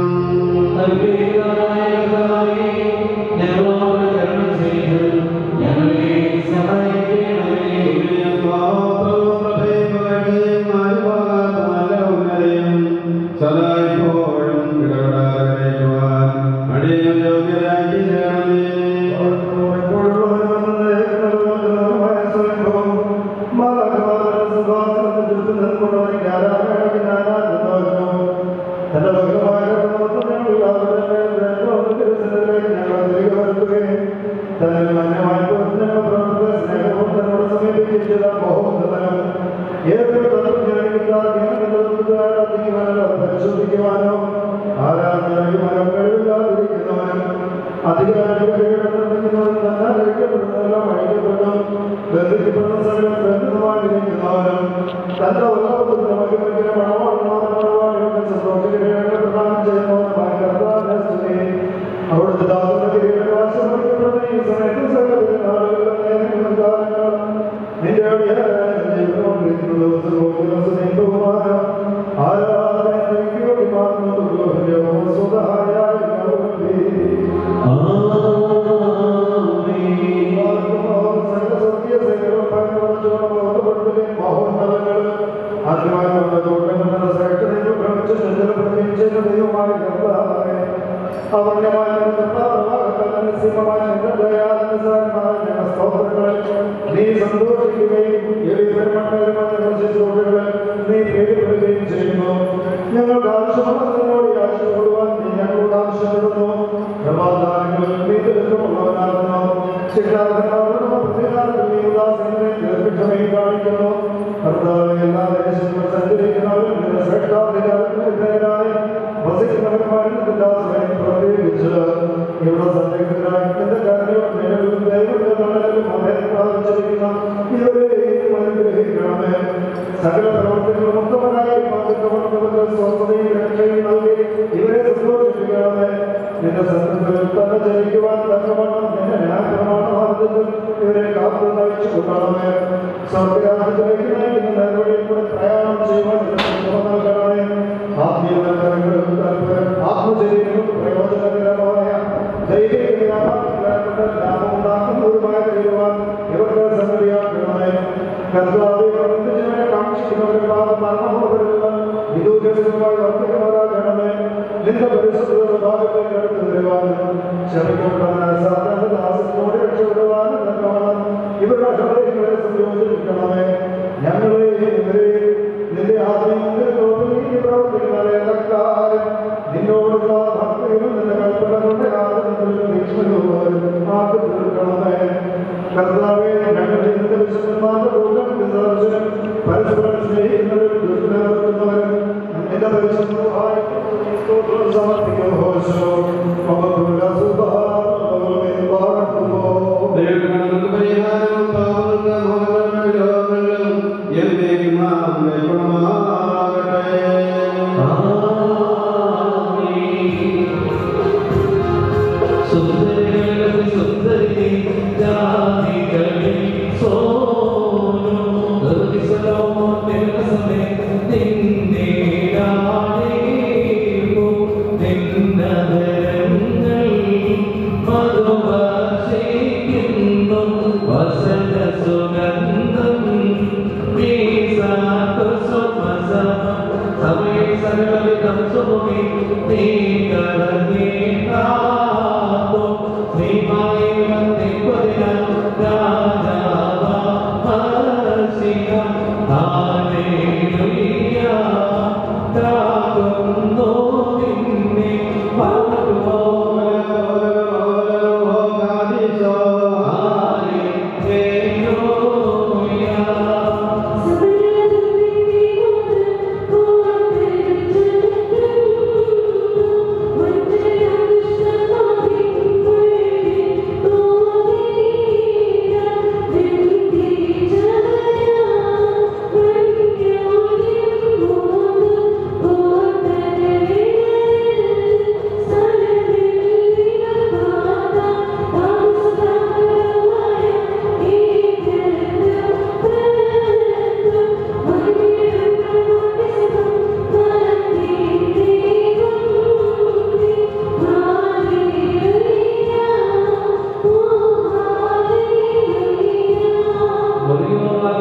സദായിപ്പോഴും ഇടപെടാതിരിക്കുവാൻ അടിയൻ യോഗ്യരാക്കി പരിശോധിക്കുവാനോ ആരാധനയ്ക്കുവാനോ കഴിവില്ലാതിരിക്കുന്നവനും അധികാരികളെല്ലാം അഴിക്കപ്പെടുന്നവരും ബന്ധിക്കപ്പെടുന്ന സകലം ബന്ധിതമായിരിക്കുന്നവരും തന്റെ ഉള്ളവത്തിന് മഹിമയ്ക്ക് മണവാളന്മാരുടെ സന്തോഷകരങ്ങളെ പ്രദാനം ചെയ്യുന്നവനുമായ കർത്താവിനെ സ്തുതി അവിടുത്തെ ദാസന്റെ കിരീടവാസം വഹിക്കപ്പെടുന്ന ഈ സമയത്ത് സകലത്തിന് ആളുകളും നേരങ്ങളും കാലങ്ങളും നിന്റെ അടിയാരായ ജീവിതം ദിവസം ദിവസം ബഹുമാനം ആരാധന സ്വതഹായ നീ സന്തോഷിക്കുകയും നീ പേടിപ്പെടുകയും ചെയ്യുന്നു ഞങ്ങൾക്ക് ആവശ്യമുള്ളതിനോട് ആവശ്യപ്പെടുവാൻ നീ ഞങ്ങളോട് ആവശ്യപ്പെടുന്നു പ്രഭാതാരങ്ങൾ നീ തിരക്കുള്ളവനാകുന്നു ശിക്ഷാർത്ഥനാകുന്നു പ്രതികാരത്തിൽ നീ ഉദാസീനതയെ ദീർഘക്ഷമയും കാണിക്കുന്നു കർത്താവ് എല്ലാ ദേശങ്ങളും സഞ്ചരിക്കുന്നവരും നിന്റെ ശ്രേഷ്ഠാധികാരത്തിന് വിധേയരായി വസിക്കുന്നവരുമായി നിന്റെ ആശ്രയം പ്രത്യേകിച്ച് ഇവിടെ സഞ്ചരിക്കുന്നതായി നിന്റെ കരുണയും നിലവിലും ദൈവത്തിന്റെ തണലിലും അഭയം പ്രാപിച്ചിരിക്കുന്ന ഇവരെയും അനുഗ്രഹിക്കണമേ സകല പ്രവർത്തനങ്ങളും ഉത്തമനായി മാതൃകവർത്തവർക്ക് സ്വസ്ഥതയും രക്ഷയും നൽകി ഇവരെ സന്തോഷിപ്പിക്കണമേ നിന്റെ സന്നിധിയിൽ തന്നെ ജയിക്കുവാൻ തക്കവണ്ണം നിന്റെ ന്യായപ്രമാണമാർഗത്തിൽ ഇവരെ കാത്തു നയിച്ചു കൊള്ളണമേ സ്വർഗരാജ്യത്തിലേക്ക് നയിക്കുന്ന നേർവഴിയിൽ കൂടെ പ്രയാണം ചെയ്യുവാൻ ഇവർക്ക് നൽകണമേ ആത്മീയതരങ്ങളും താല്പര്യം ആത്മശരീരവും പ്രയോജനകരമായ ദൈവിക ലാഭമുണ്ടാക്കുന്നതുമായ തീരുവാൻ ഇവർക്ക് സംഗതിയാക്കണമേ കർത്താവെ പ്രവർത്തിച്ചവരെ കാക്ഷിക്കുന്നവരുടെ ഭാഗം മരണമുള്ളവരിൽ വിദൂരമായി വർദ്ധിക്കുന്നവരാകണമേ നിന്റെ പരിശുദ്ധ ഭാഗത്തേക്ക് അടുത്ത് വരുവാനും ക്ഷമിക്കപ്പെടുന്ന സാധാരണ ദാസത്തിനോട് രക്ഷപ്പെടുവാനും തക്കവണ്ണം ഇവരുടെ ഹൃദയങ്ങളെ സംയോജിപ്പിക്കണമേ ഞങ്ങളെ ഇവരെ നിന്റെ ആത്മീയ തോൽവി പ്രവർത്തിക്കുന്ന കാര്യം നിന്നോടുള്ള ഭക്തിയും നിന്റെ കൽപ്പനകളുടെ ആദരങ്ങളും വീക്ഷണവും ആക്കി തീർക്കണമേ കർത്താവെ ഞങ്ങളുടെ ഇന്നത്തെ വിശുദ്ധന്മാരുടെ കൂട്ടം വിസർജനം പരസ്പരം സ്നേഹിക്കുന്നവരും ദുഷ്ടനിർത്തുന്നവരും നിന്റെ പരിശുദ്ധമായ സ്തോത്രം സമർപ്പിക്കുന്നു ഹോശോ മമതുല സുഭാ ദൈവം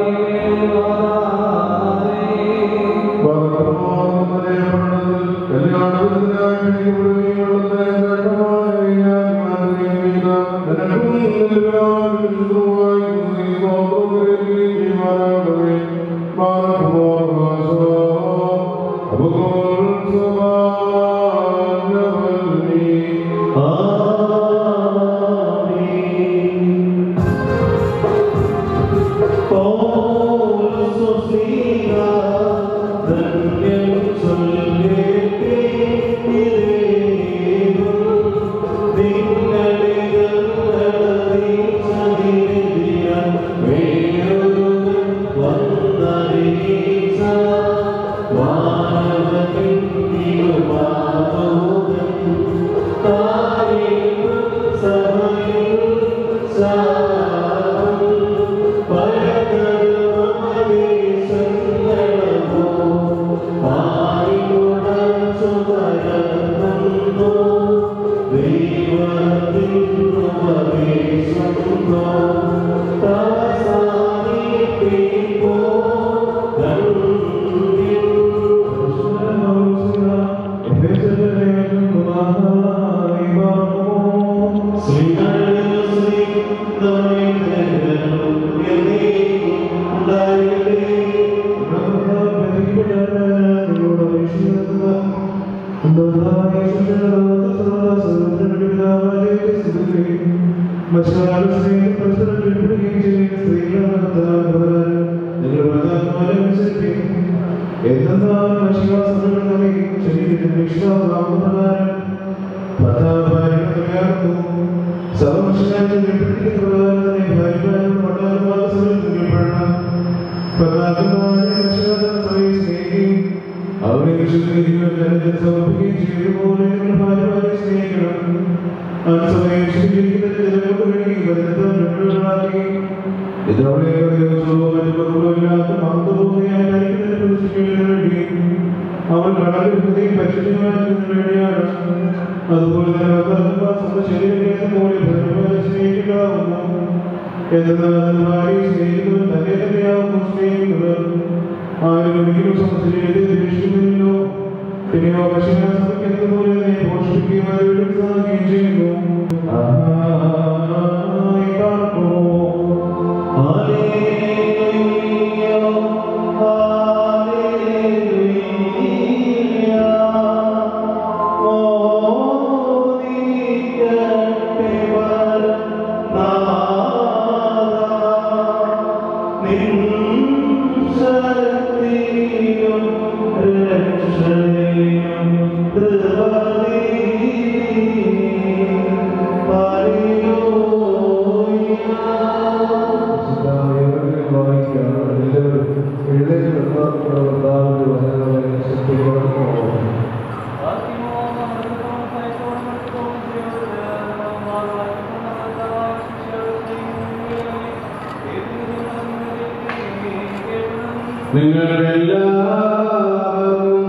നിങ്ങളെല്ലാവരും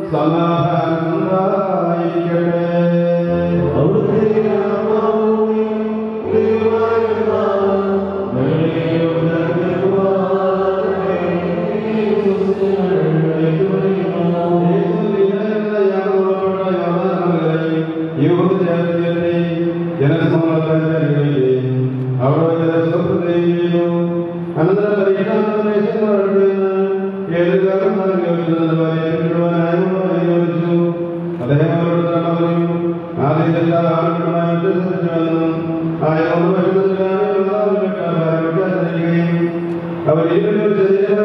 അവർ ഇരുവരും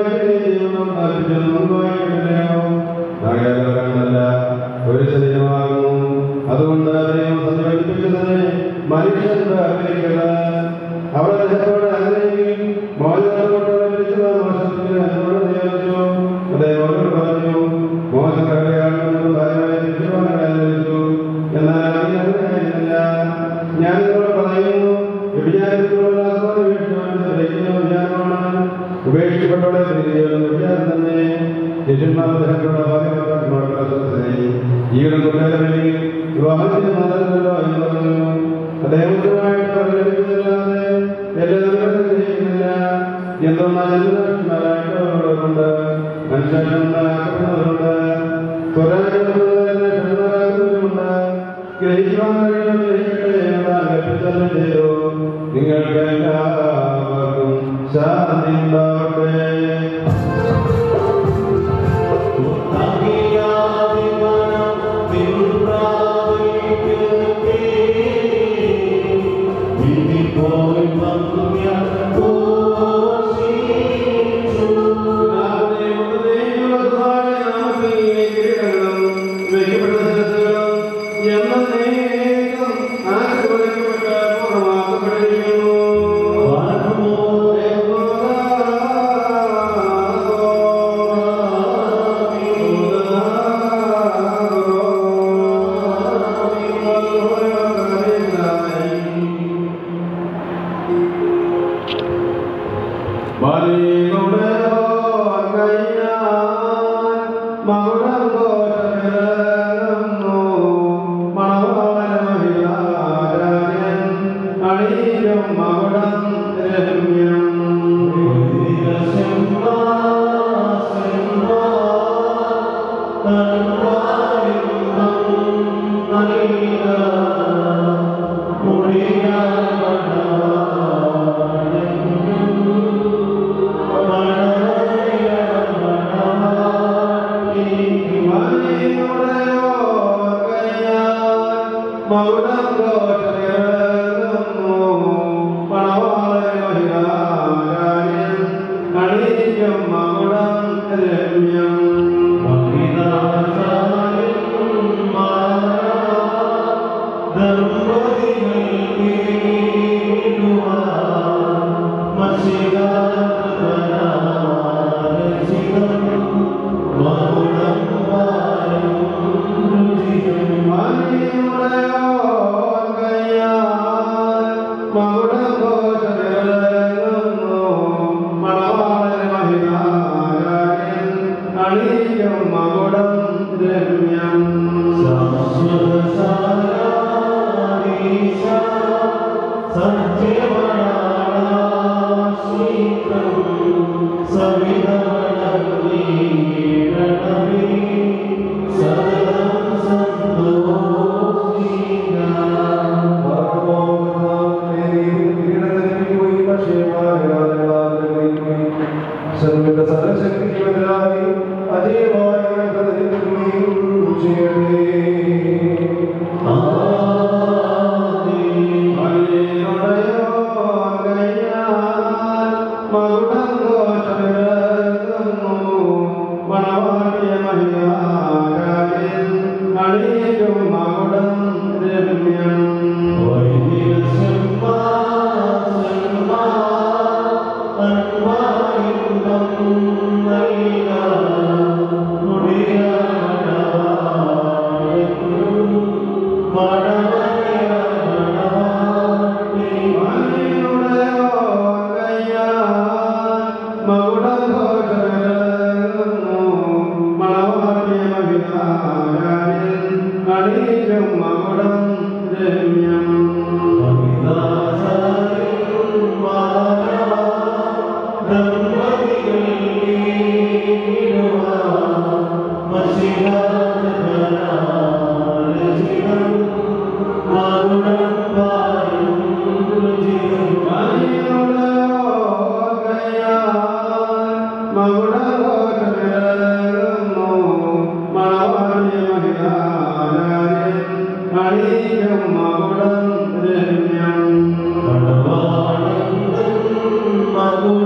ശരീരമായില്ല ഒരു ശരീരമാകുന്നു അതുകൊണ്ട് ദൈവം സഞ്ചരിപ്പിച്ചതിനെ മനുഷ്യൻ ആഗ്രഹിക്കുക അവർ അദ്ദേഹത്തോട് ആഗ്രഹിക്കും മോചനത്തോടെ ലഭിച്ചത് മോശത്തിന് എന്നോട് നിയോഗിച്ചു അദ്ദേഹം അവരോട് പറഞ്ഞു മോശം കടയാണെന്ന് ഭാര്യമായി തിരിച്ചുവാനായി ആലോചിച്ചു എന്നാൽ അവൻ അങ്ങനെയായിരുന്നില്ല ഞാൻ നിങ്ങളോട് പറയുന്നു വ്യഭിചാരത്തിലുള്ള ആസ്വാദം വീഴ്ച വിചാരമാണ് ഉപേക്ഷിക്കപ്പെട്ടവളെ തിരികെയുള്ള വിചാരം തന്നെ ശിഷ്യന്മാർ അദ്ദേഹത്തോട് ഭാഗ്യമാക്കി ഈയിടെ കൊണ്ടുവരണമെങ്കിൽ വിവാഹത്തിന് മാതൃകല്ലോ എന്ന് പറഞ്ഞു അദ്ദേഹവുമായിട്ട് പരിഗണിക്കുന്നില്ലാതെ എല്ലാ നിമിഷവും ചെയ്യുന്നില്ല എന്തെന്നാലുണ്ട് മനുഷ്യരുണ്ട് സ്വരങ്ങളുണ്ട് ഗ്രഹിക്കാൻ കഴിയുന്ന ചെയ്തു നിങ്ങൾക്ക് എല്ലാവർക്കും ശാന്തി ഉണ്ടാവട്ടെ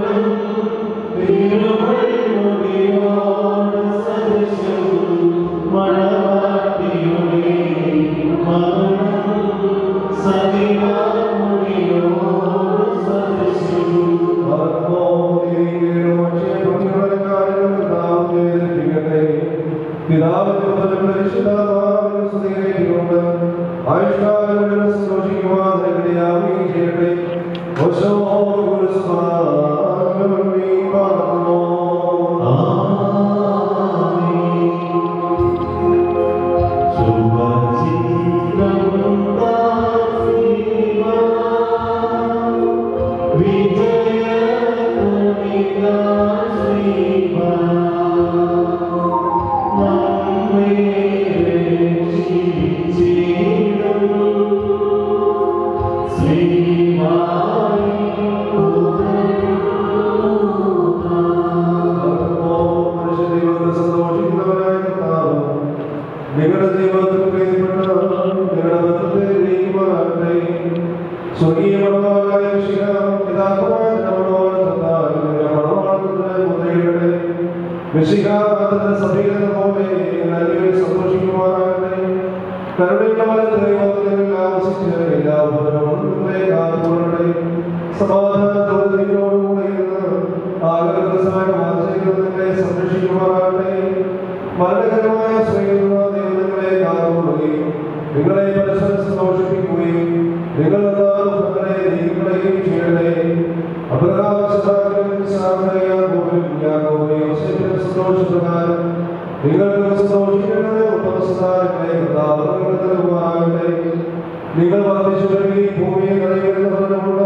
മകുടം നിങ്ങളുടെ ജീവിതത്തിൽ പ്രിയപ്പെട്ട നിങ്ങളുടെ ബന്ധത്തെ നീക്കുവാനാകട്ടെ സ്വർഗീയ മണവാളായ ശില പിതാക്കമായ മുദ്രയുടെ വിശിഖാതന്റെ സഭയിലെന്ന പോലെ നന്മയിൽ സന്തോഷിക്കുമാറാകട്ടെ കരുണയുള്ള ദൈവത്തിൽ ആവശിച്ച് എല്ലാവരും നിങ്ങളെ കാത്തുകൊള്ളട്ടെ സമാധാനത്തോടുകൂടെ ഇരുന്ന് ആഗ്രഹസായ വാചകങ്ങൾ നിങ്ങളെ സംരക്ഷിക്കുമാറാകട്ടെ മരണകരമായ സ്വയം നിങ്ങളെ കാത്തുകൊള്ളുകയും നിങ്ങളെ പരസ്പരം സന്തോഷിപ്പിക്കുകയും നിങ്ങൾ ദുഃഖങ്ങളെ നീക്കുകയും ചെയ്യണേ അബ്രഹാം സന്തോഷപ്രകാരം നിങ്ങൾക്ക് സന്തോഷിക്കുന്നത് ഉത്തമസ്ഥാനങ്ങളെ നൽകുവാനാകട്ടെ നിങ്ങൾ വർദ്ധിച്ചു വരികയും ഭൂമിയെ നിറയുന്നവരുമുണ്ട്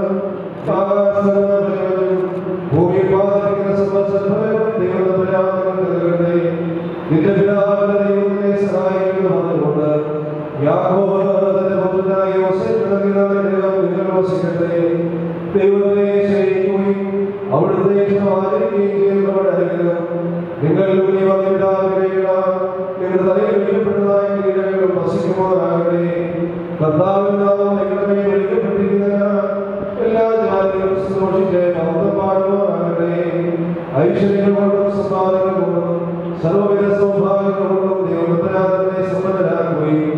ആകാശം ഭൂമിയെ പാതിക്കുന്ന സംവത്സരഫലങ്ങളും ദൈവത്തെ പരാമർശം നൽകട്ടെ നിന്റെ പിതാവിന്റെ ദൈവത്തെ സഹായിക്കുന്നു പറഞ്ഞുകൊണ്ട് യാക്കോബ് തന്റെ പുത്രനായ യോസേഫ് നൽകിയതായ ദൈവം നിങ്ങൾ വസിക്കട്ടെ ദൈവത്തെ സ്നേഹിക്കുകയും അവിടുത്തെ ഇഷ്ടം ആചരിക്കുകയും ചെയ്യുന്നവരുടെ അനുഗ്രഹം നിങ്ങൾ നിങ്ങളുടെ തലയിൽ വിളിക്കപ്പെട്ടതായ കിരീടങ്ങളും വസിക്കുമാറാകട്ടെ കർത്താവിൻ നാമം നിങ്ങളുടെ മേൽ വിളിക്കപ്പെട്ടിരിക്കുന്നതിനാൽ എല്ലാ ജാതികളും സന്തോഷിച്ച് മൗനം പാടുമാറാകട്ടെ ഐശ്വര്യം കൊണ്ടും സമ്പാദനം കൊണ്ടും സർവവിധ സൗഭാഗ്യങ്ങൾ കൊണ്ടും ദൈവത്തിനെ സമ്പന്നരാക്കുകയും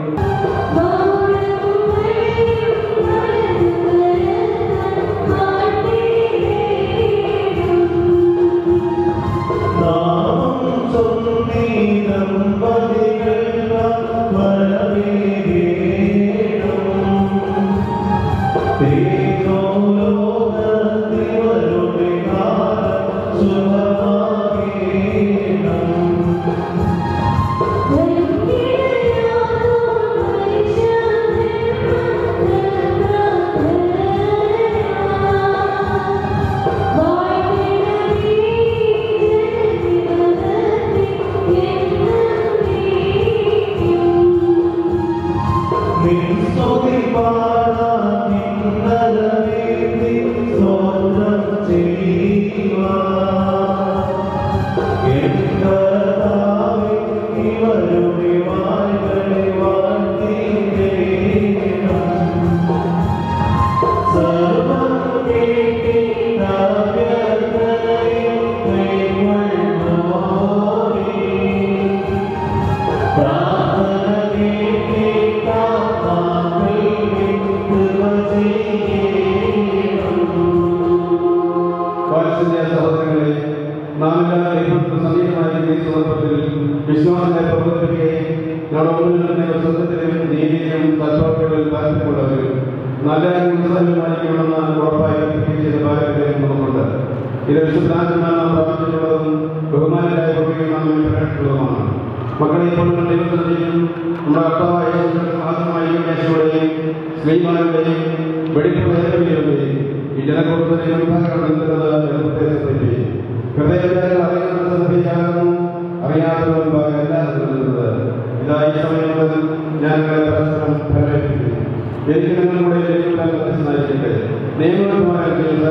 വാത്സല്യ സഹോദരങ്ങളെ നാം എല്ലാ ദൈവത്തിന് സമീപമായിരിക്കുന്ന ഈ സന്ദർഭത്തിൽ വിശ്വാസത്തെ പ്രബോധിപ്പിക്കുകയും നമ്മുടെ മുന്നിൽ തന്നെ സ്വന്തത്തിലും നീതിയിലും സത്വാക്കളിലും താല്പര്യമുള്ളവരും നല്ല ഉത്സാഹമായിരിക്കണമെന്ന് ഉറപ്പായി ചെയ്ത പാരമ്പര്യം നമുക്കുണ്ട് ഇത് വിശുദ്ധാത്മാ നാം പ്രാപിച്ചിട്ടുള്ളതും ബഹുമാനരായ ഭൂമിയിൽ നാം പ്രകടിപ്പിക്കുന്നതുമാണ് മക്കളെ ഇപ്പോൾ ദൈവത്തിൻ്റെയും നമ്മുടെ കർത്താവായ മാത്രമായി മേശയുടെയും സ്ത്രീമാരുടെയും വെടിപ്പുകളുടെയും ഈ ജനക്കൂട്ടത്തിനെ മുൻപാകണമെന്നുള്ളത് പ്രത്യേക ശ്രദ്ധിക്കുകയും ഹൃദയവിചാരങ്ങൾ അറിയുന്നത് ശ്രദ്ധിക്കാനും അറിയാത്തത് മുൻപാകെ എല്ലാവരും നൽകുന്നത് ഇതാ ഈ സമയം മുതൽ ഞാൻ നിങ്ങളെ പരസ്പരം പ്രേരിപ്പിക്കുന്നു എനിക്ക് നിങ്ങളുടെ ജീവിതം മനസ്സിലാക്കിയിട്ട് നിയമപരമായ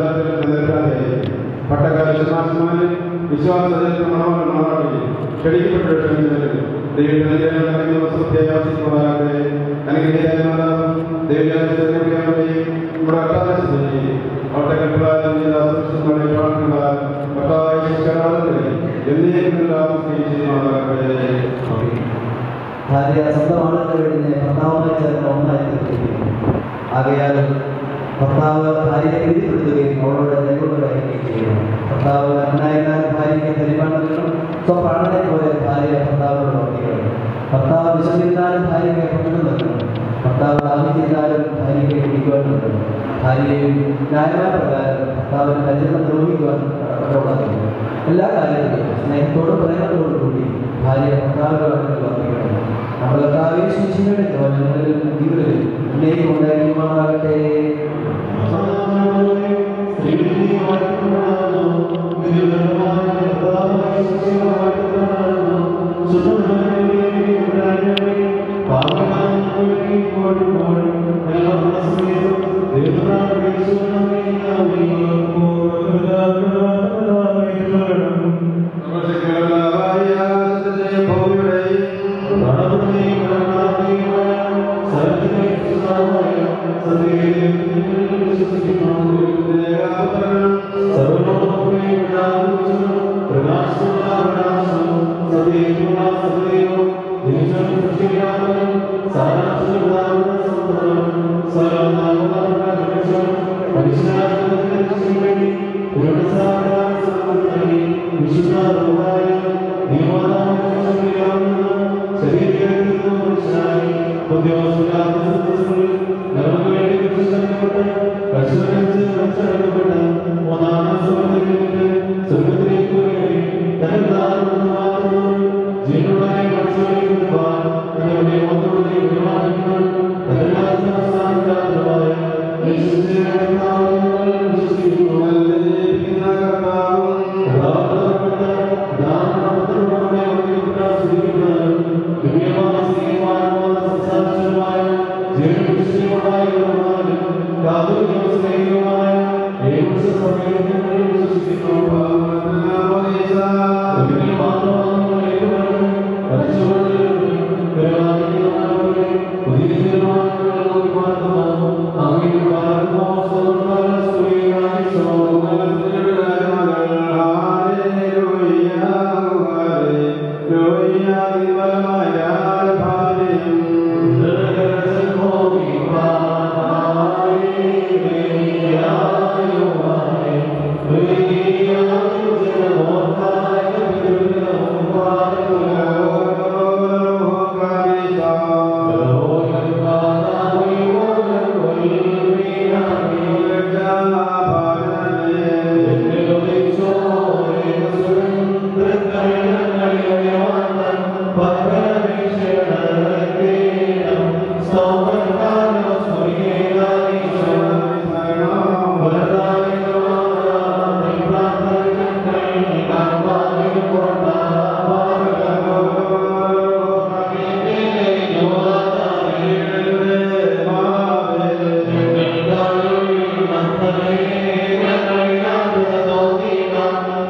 പട്ടക്കാല വിശ്വാസമാനും വിശ്വാസത്തിൽ മണവാളുകയും ക്ഷണിക്കപ്പെട്ട ക്ഷണിച്ചവരും ദൈവം സത്യാസിക്കുമാറാകട്ടെ അനുഗ്രഹിക്കാനും ദൈവജാതിയും നമ്മുടെ അക്കാദശിക്കുകയും അവരുടെ കൽപ്പനാലും ചെയ്ത പ്രാർത്ഥന കർത്താവായ ശിക്ഷണാളങ്ങളെ എന്നേക്കുമെല്ലാം ചെയ്യുമാറാകട്ടെ ഭാര്യ സ്വന്തം ആളുകളുടെ വേണ്ടി ഭർത്താവുമായി ചേർന്ന് ഒന്നായി തീർത്തിരിക്കുന്നു ആകയാൽ ഭർത്താവ് ഭാര്യയെ പ്രീതിപ്പെടുത്തുകയും അവളോട് ദൈവങ്ങളായിരിക്കുകയും ചെയ്യുന്നു ഭർത്താവ് നന്നായിരുന്നാൽ ഭാര്യയ്ക്ക് തെളിവാണ് നൽകണം സ്വപ്രാണനെ പോലെ ഭാര്യ ഭർത്താവിനോട് വർദ്ധിക്കണം ഭർത്താവ് വിശന്നിരുന്നാലും ഭാര്യയ്ക്ക് ഭക്ഷണം നൽകണം ഭർത്താവ് ആവശ്യമിരുന്നാലും ഭാര്യയ്ക്ക് കുടിക്കുവാൻ നൽകണം ഭാര്യയും ന്യായമായ പ്രകാരം ഭർത്താവിന് കരുതൽ നിർവഹിക്കുവാൻ കടപ്പാടാക്കുന്നു എല്ലാ കാര്യത്തിലും സ്നേഹത്തോടും പ്രേമത്തോടും കൂടി ഭാര്യ ഭർത്താവിനോട് വർദ്ധിക്കണം നമ്മുടെ കർത്താവേ ശിശുവിന്റെ ജോലകളിലും ബുദ്ധികളിലും ഉന്നയിക്കും ഉണ്ടായിരിക്കുമാറാകട്ടെ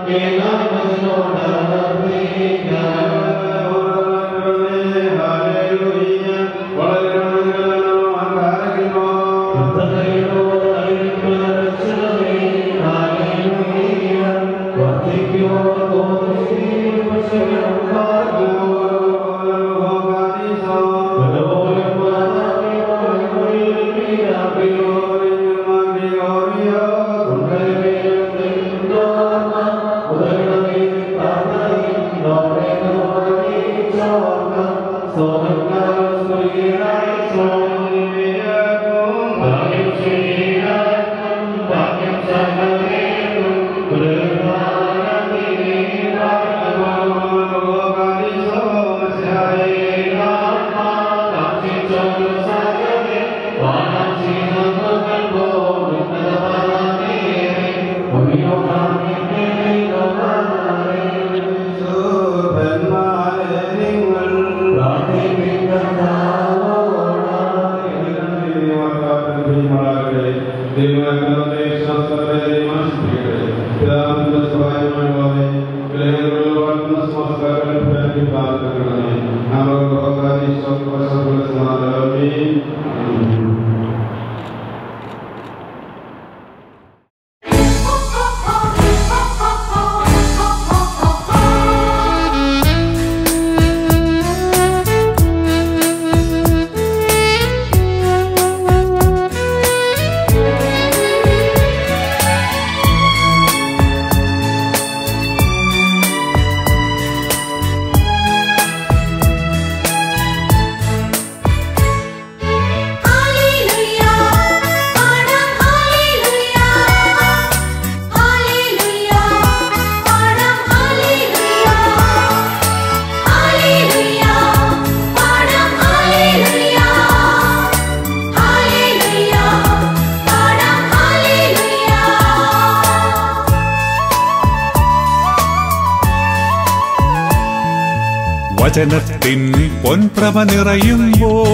വചനത്തിൻ പൊൻപ്രഭ നിറയുമ്പോൾ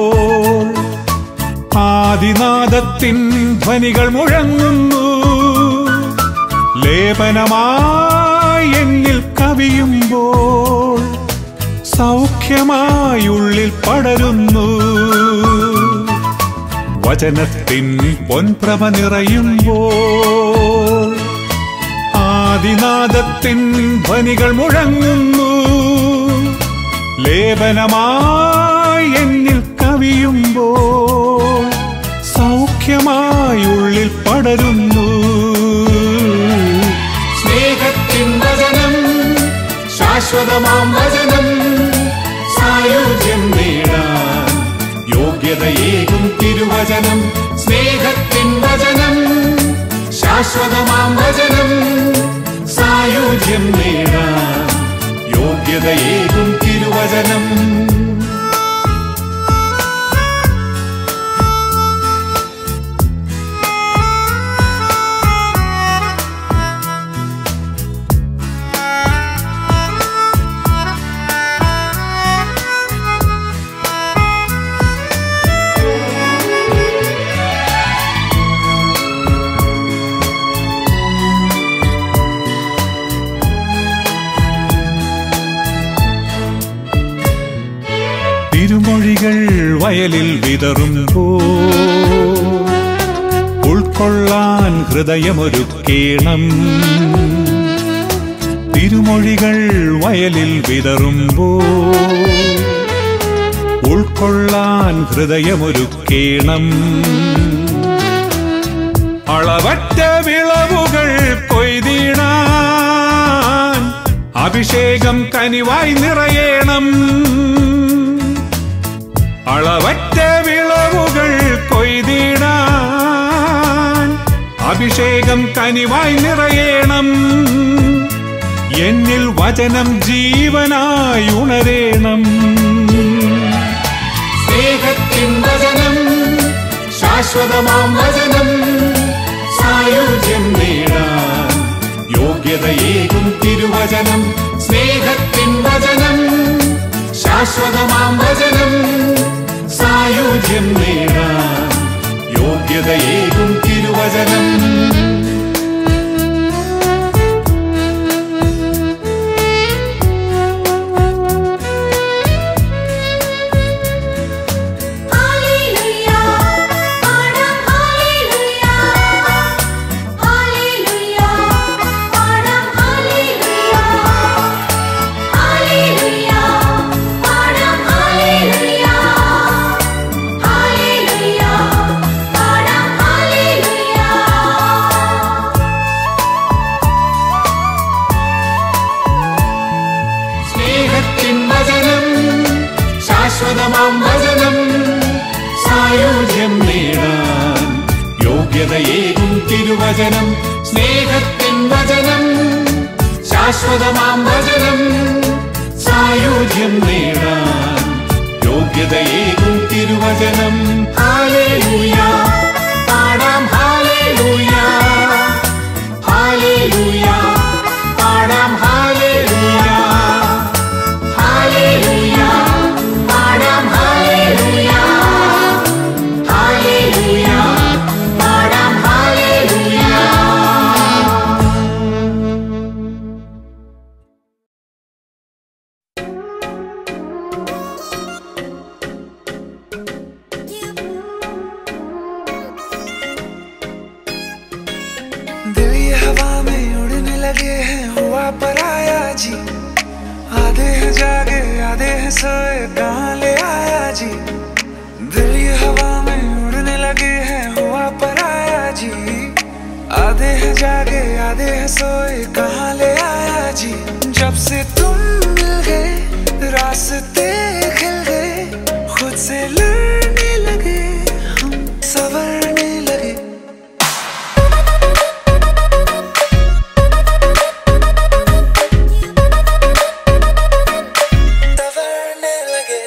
ആദിനാദത്തിൻ ധ്വനികൾ മുഴങ്ങുന്നു ലേപനമായി എന്നിൽ കവിയുമ്പോൾ സൗഖ്യമായുള്ളിൽ പടരുന്നു വചനത്തിൻ പൊൻപ്രഭ നിറയുമ്പോൾ ആദിനാദത്തിൻ ധ്വനികൾ മുഴങ്ങുന്നു ലേപനമായി എന്നിൽ കവിയുമ്പോൾ സൗഖ്യമായുള്ളിൽ പടരുന്നു സ്നേഹത്തിൻ വചനം ശാശ്വതമാം വചനം സായുജ്യം നേടാൻ യോഗ്യതയേകും തിരുവചനം സ്നേഹത്തിൻ വചനം ശാശ്വതമാം വചനം സായുജ്യം നേടാൻ യോഗ്യതയേകും തിരുവചനം തിരുമൊഴികൾ വയലിൽ വിതറുമ്പോ ഉൾക്കൊള്ളാൻ ഹൃദയമൊരുക്കേണം തിരുമൊഴികൾ വയലിൽ വിതറുമ്പോ ഉൾക്കൊള്ളാൻ ഹൃദയമൊരുക്കേണം അളവറ്റ വിളവുകൾ കൊയ്തിടാൻ അഭിഷേകം കനിവായി നിറയണം അളവറ്റ വിളവുകൾ കൊയ്തിടാൻ അഭിഷേകം കനിവായി നിറയണം എന്നിൽ വചനം ജീവനായി ഉണരേണം സ്നേഹത്തിൻ വചനം ശാശ്വതമാം വചനം സായുജ്യം നേടാൻ യോഗ്യതയേകും തിരുവചനം സ്നേഹത്തിൻ വചനം ശാശ്വതമാം വചനം സായുജ്യം നേടാൻ യോഗ്യതയേകും തിരുവചനം യോഗ്യതയേകും തിരുവചനം സ്നേഹത്തിൻ വചനം ശാശ്വതമാം വചനം സായുജ്യം നേടാൻ യോഗ്യതയേകും തിരുവചനം ഹാലേലൂയ പാടാം ഹാലേലൂയ ഹാലേലൂയ പാടാം ഹാലേലൂയ ഹാലേലൂയ പാടാം ഹാലേലൂയ ഹാലേലൂയ പാടാം ഹാലേലൂയ दिल ये हवा में उड़ने लगे हैं हुआ पराया जी आधे हैं जागे आधे हैं सोए कहाँ ले आया जी दिल ये हवा में उड़ने लगे हैं हुआ पराया जी आधे हैं जागे आधे हैं सोए कहाँ ले आया जी जब से तुम मिल गए रास्ते खिल गए खुद से लड़ने लगे हम संवरने लगे संवरने लगे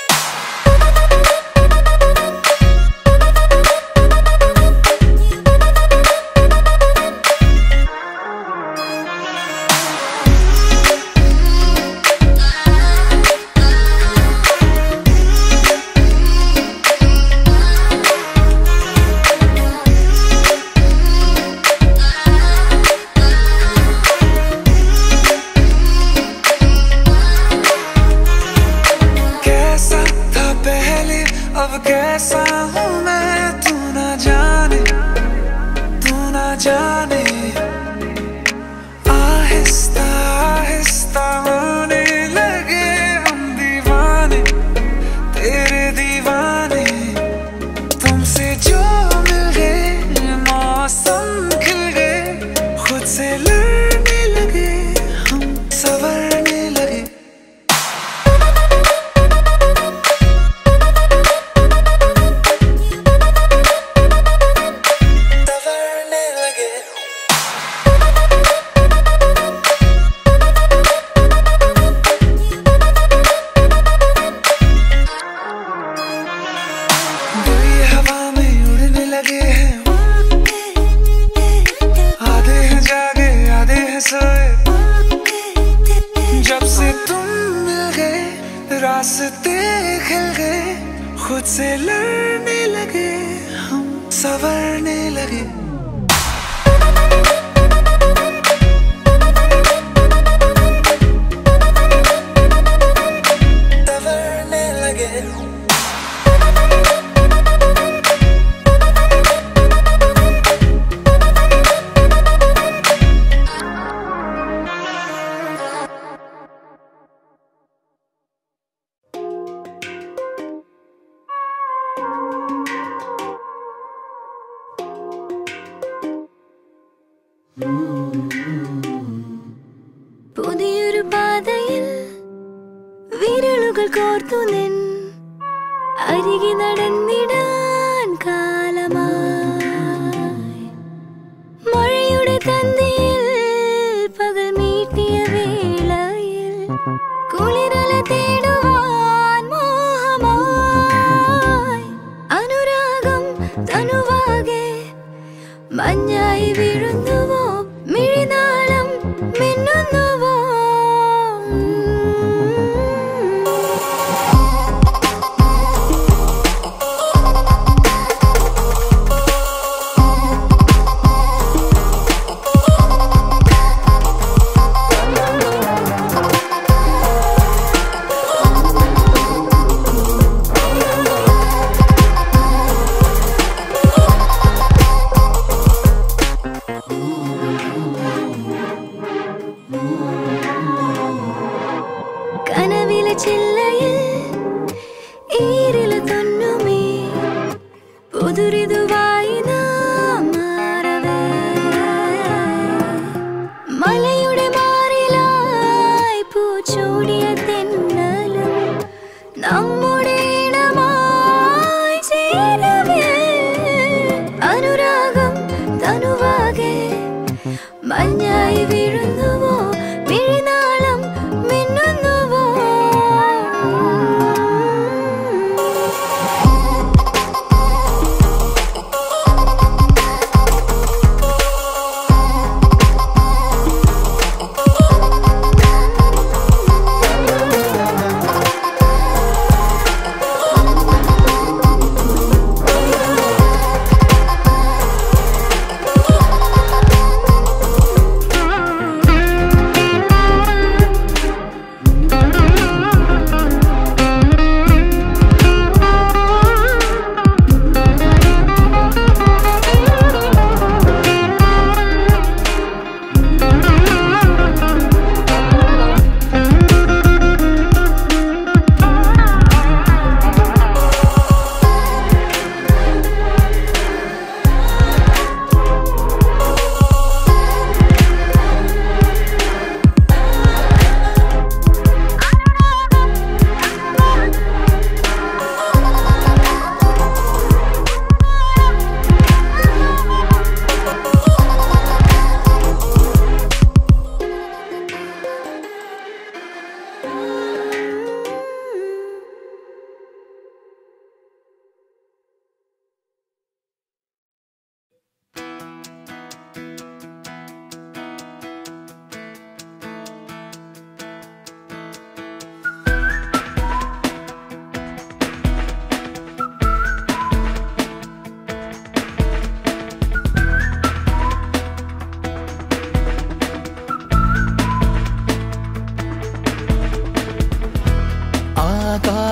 कैसा था पहले अब कैसा हूँ मैं तू ना जाने तू ना जाने आहिस्ता आहिस्ता होने लगे हम दीवाने तेरे दीवाने तुमसे जो मिल गए मौसम खिल गए खुद से लड़ने लगे हम संवरने लगे संवरने लगे दिल ये हवा में उड़ने लगे हैं आधे हैं जागे आधे हैं सोए जब से तुम मिल गए रास्ते खिल गए खुद से लड़ने लगे हम संवरने लगे संवरने लगे പുതിയൊരു പാതയിൽ വിരലുകൾ കോർത്തു നിൻ അരികെ നടന്നിടാൻ കാലമായി മഴയുടെ തന്തിയിൽ പകൽ മീട്ടിയ വേളയിൽ കുളിരല തേടുവാൻ മോഹമായി അനുരാഗം തനുവാകെ മഞ്ഞായി വീഴുന്നുവോ മിഴിനാളം മിന്നുന്നുവോ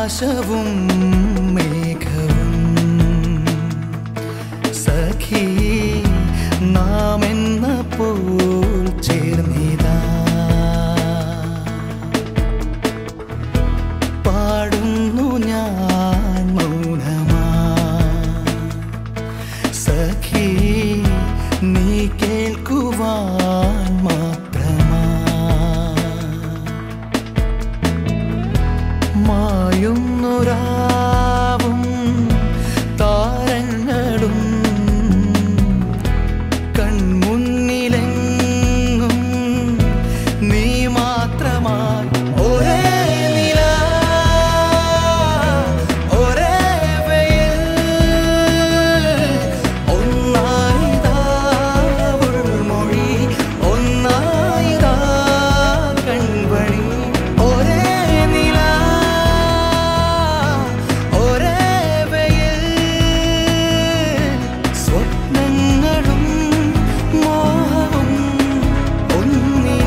ആകാശവും മേഘവും സഖി നാം എന്ന പോൽ ചേർന്നിതാ പാടുന്നു ഞാൻ മൗനമാ സഖി നീ കേൾക്കുവാൻ മാത്രമാ മായുന്നുരാവും താരങ്ങളും കൺമുന്നിലെങ്ങും നീ മാത്രമായി ഒരേ നില ഒരേ വെയിൽ ഒന്നായിതാ ഉൾമൊഴി ഒന്നായിതാ കൺവഴി ഒരേ നില ഒരേ വെയിൽ സ്വപ്നങ്ങളും മോഹവും ഒന്നിനി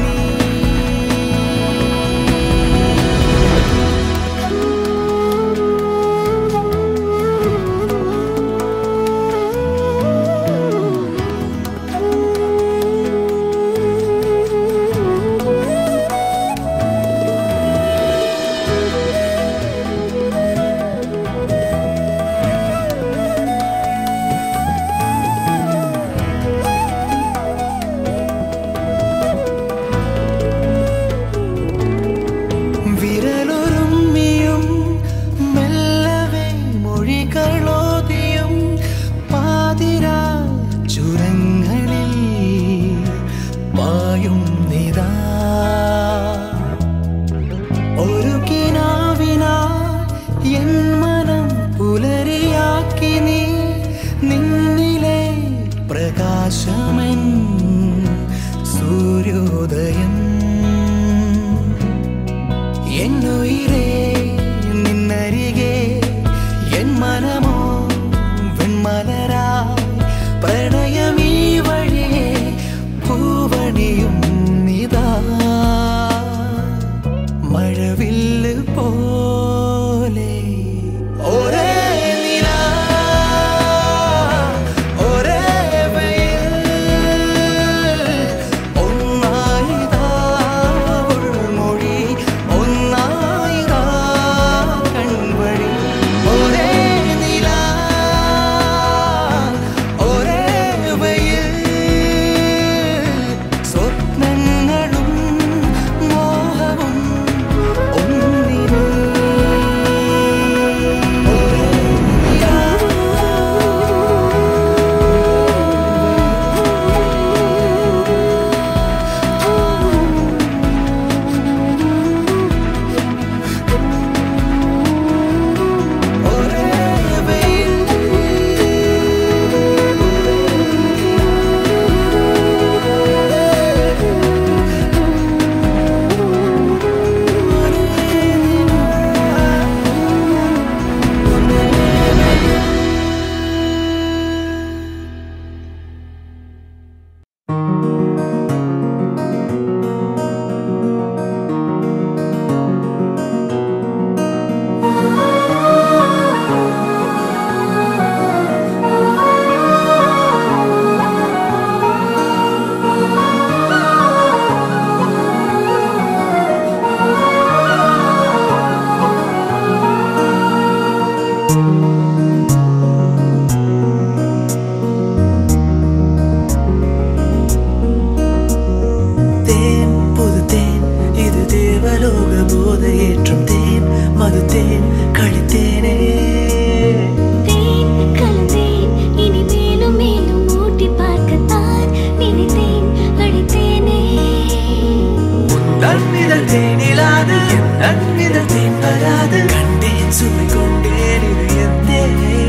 വിരലൊരുമ്മിയും മെല്ലവേ മൊഴികളോതിയും പാതിരാ ചുരങ്ങളിൽ പായും നിതാ ഒരു കിനാവിനാ എൻ മനം പുലരിയാക്കി നീ നിന്നിലെ പ്രകാശമൻ സൂര്യോദയം എന്നുയിരേ നിന്നരികെ എൻ മനമോ വെൺമലരായി പ്രണയമീ വഴിയെ പൂവണിയും നിതാ മഴവില്ല് പോലെ ഒരേ നില ഒരേ വെയിൽ ഒന്നായിതാ ഉൾമൊഴി ഒന്നായിതാ കൺവഴി ഒരേ നില ഒരേ വെയിൽ സ്വപ്നങ്ങളും മോഹവും ഒന്നിനു തേൻ പുതുതേൻ ഇത് ദേവലോക ബോധയേற்றும் തേൻ മധുതേൻ കളിത്തേനേ தேன் கலந்தேன் இனி மேலும் மேலும் ஊட்டி பார்க்கத்தான் நினைத்தேன் அடித்தேனே நன்னிதழ் தேனிலாது என் நன்னிதழ் தேன் வராது கண்டேன் சுமை கொண்டேன் இதயத்தே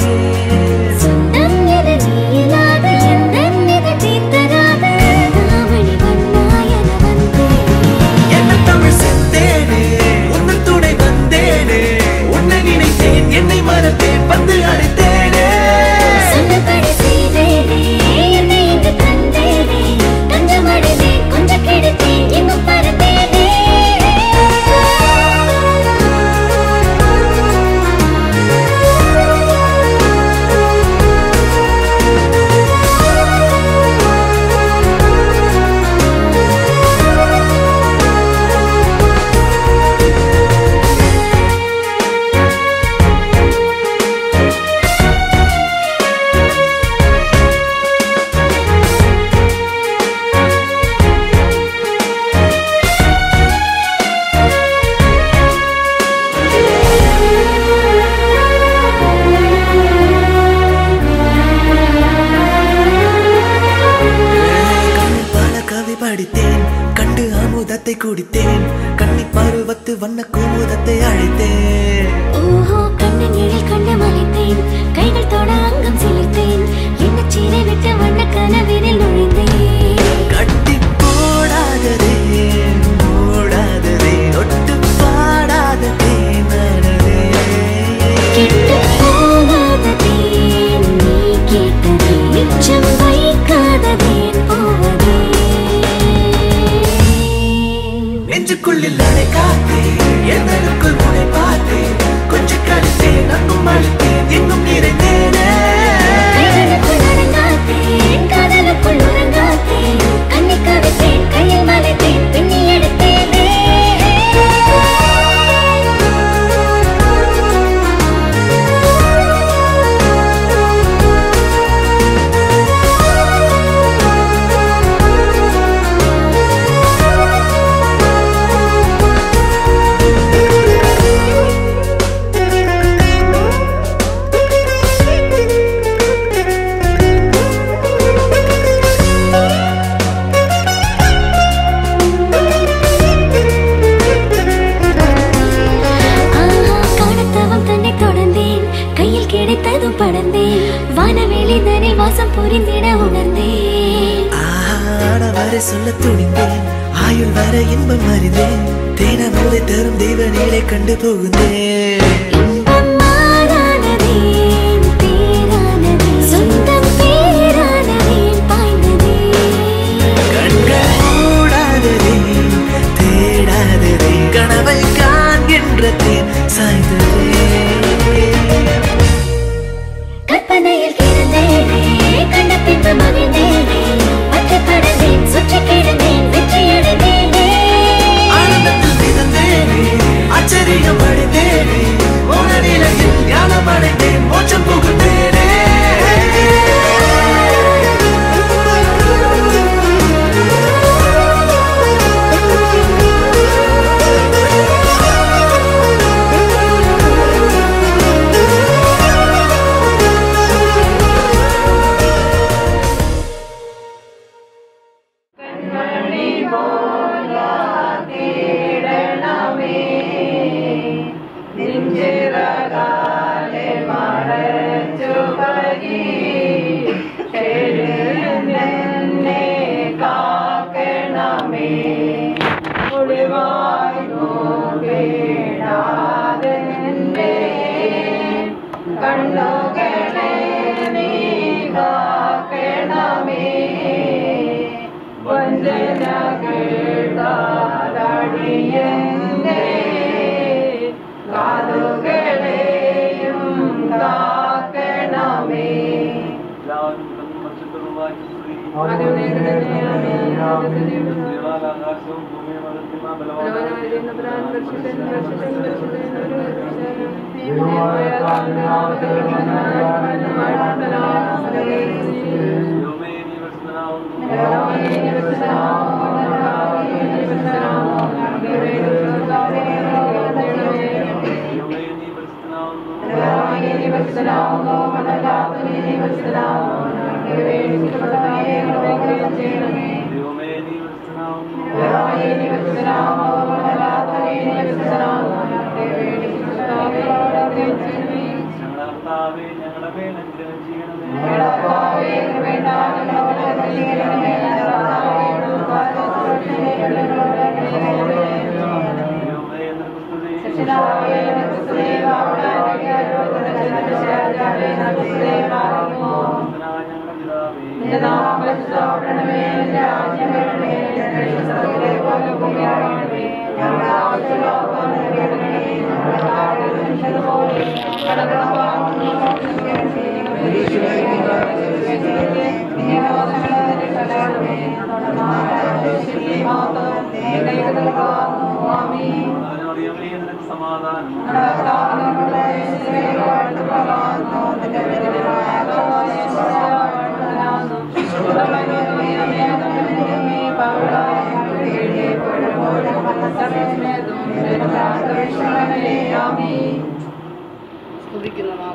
சொந்தம் எது நீ இல்லாது எந்தன் இது தீர்த்தராது தாவணி வண்ணாயன வந்தேனே என்ன தமிழ் செந்தேனே உன்னன் துணை வந்தேனே உன்னை நினைத்தேன் என்னை மறந்தேன் வந்து அழைத்தேனே சொன்னபடி செய்தேனே என்னை இங்கு தந்தேனே தஞ்சம் அடைந்தேன் கொஞ்சம் கிடைத்தேன் எங்கும் பறந்தேனே ரத்தத்தை குடித்தேன் கண்ணி பருவத்து வண்ண குமுதத்தை அழைத்தேன் ஓஹோ கண்ணங்களில் கண்டு மலைத்தேன் கைகள் தொட அங்கம் சிலிர்த்தேன் என்ன சீரை விட்டு வண்ண கனவினில் நுழைந்தேன் கட்டி போடாததே மூடாததே ஒட்டு பாடாததே மனதே கெட்டு போகாததேன் நீ கேட்டதே மிச்சம் வைக்காததேன் போவதே நெஞ்சுக்குள்ளில் அடை காத்தேன் எந்தனுக்குள் முனை பார்த்தேன் கொஞ்சம் கழித்தேன் அங்கும் அழுத்தேன் எங்கும் நிறைந்தேனே கைகளுக்குள் அடங்காத்தேன் காதலுக்குள் உறங்காத்தேன் கண்ணி கவித்தேன் கையில் மலைத்தேன் பின்னி எடுத்தேனே ஆஹா, காணத்தவம் தன்னை தொடர்ந்தேன் கையில் கிடைத்ததும் படர்ந்தேன் வானவேலி தனி வாசம் புரிந்திட உணர்ந்தேன் ஆட வர சொல்ல துணிந்தேன் ஆயுள் வர இன்பம் அறிந்தேன் தேன போதை தரும் தெய்வ நீளை கண்டு புகுந்தேன் இன்பம் மாறானதேன் தேரானதே சொந்தம் பேரானதேன் பாய்ந்ததே கண்கள் மூடாததே தேடாததே கனவை காண்கின்ற தேன் சாய்ந்ததே கற்பனையில் கிடந்தேனே கண்ட பின்பு மகிழ்ந்தேனே பற்று படந்தேன் சுற்றி கிடந்தேன் வெற்றி அடைந்தேனே ஆனந்தத்தில் மிதந்தேனே ஆச்சரியம் அடைந்தேனே மோன நிலையில் ஞானம் அடைந்தேன் மோட்சம் புகுந்தேனே സ്തുതിക്കുന്ന നാഥ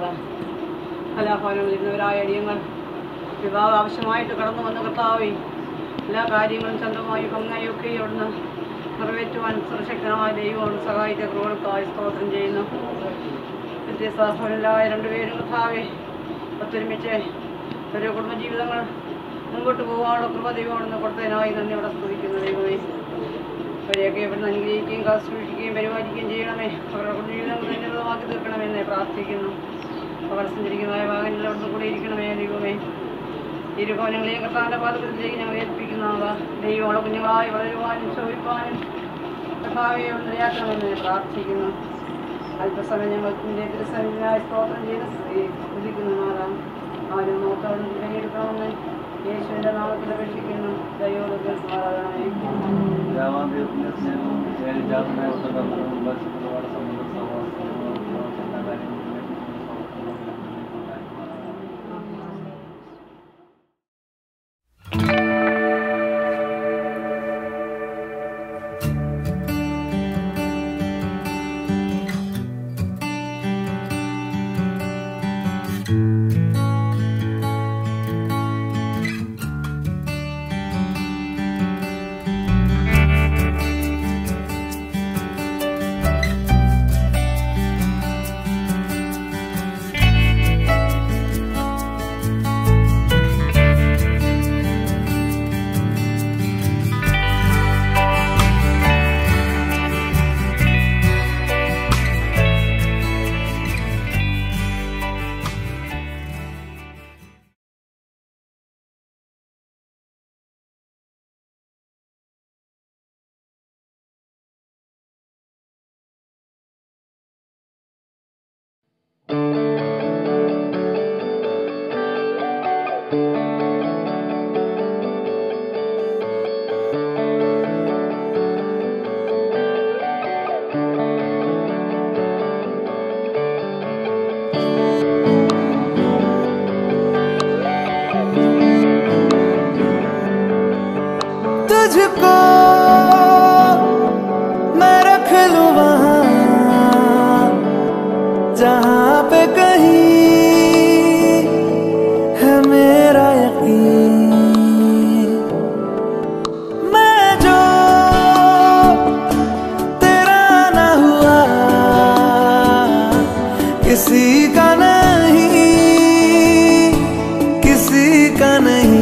കലാഭവനം ഇരുന്നവരായ അടിയങ്ങൾ വിവാഹ ആവശ്യമായിട്ട് കടന്നു വന്ന കർത്താവേ എല്ലാ കാര്യങ്ങളും ചന്തമായി ഭംഗായി ഒക്കെ അവിടുന്ന് നിറവേറ്റുവാൻ സർവശക്തനായ ദൈവമാണ് സഹായിച്ച കൃപകൾക്കായി സ്തോത്രം ചെയ്യുന്നു വ്യത്യസ്തഫലരായ രണ്ടുപേരും കഥാവെ ഒത്തൊരുമിച്ച് ഒരു കുടുംബജീവിതങ്ങൾ മുമ്പോട്ട് പോകാനുള്ള കൃപ ദൈവമാണെന്ന് കൊടുത്തതിനായി നന്ദിയോടെ സ്തുതിക്കുന്നു ദൈവമേ അവരെയൊക്കെ ഇവിടുന്ന് അനുഗ്രഹിക്കുകയും കാത്തുസൂക്ഷിക്കുകയും പരിപാലിക്കുകയും ചെയ്യണമേ അവരുടെ കുടുംബജീവിതങ്ങൾ നിന്നിതമാക്കി തീർക്കണമെന്ന് പ്രാർത്ഥിക്കുന്നു അവർ സഞ്ചരിക്കുന്നതായ വാഹനങ്ങളിൽ അവിടുന്ന് കൂടെ ഇരിക്കണമേ ദൈവമേ ഇരുഭവനങ്ങളെയും കർത്താവിൻ്റെ പാദത്തിലേക്ക് ഞങ്ങൾ ഏൽപ്പിക്കുന്നതാ ദൈവമുള്ള കുഞ്ഞുങ്ങളായി വളരുവാനും ശോഭിപ്പാനും കർത്താവെ ഇടയാക്കണമെന്ന് പ്രാർത്ഥിക്കുന്നു അല്പസമയം ഞങ്ങൾ തിരുസന്നിധിനായി സ്തോത്രം ചെയ്ത് സ്തുതിക്കുന്നു മാറാം ആരും നോക്കവിടെ തിരഞ്ഞെടുക്കണമെന്ന് യേശുവിൻ്റെ നാമത്തിൽ അപേക്ഷിക്കുന്നു ദൈവം കേൾക്കുമാറാകണമേ രാമാന്തരത്തിന്റെ സ്നേഹവും ഏഴിജാതനായ ഉത്തരങ്ങളും പരിശുദ്ധവാട് സംബന്ധ സഹവാസവും എല്ലാ കാര്യങ്ങളും तुझको मैं रख लूं वहां जहां पे कहीं है मेरा यकीन मैं जो तेरा ना हुआ किसी का नहीं किसी का नहीं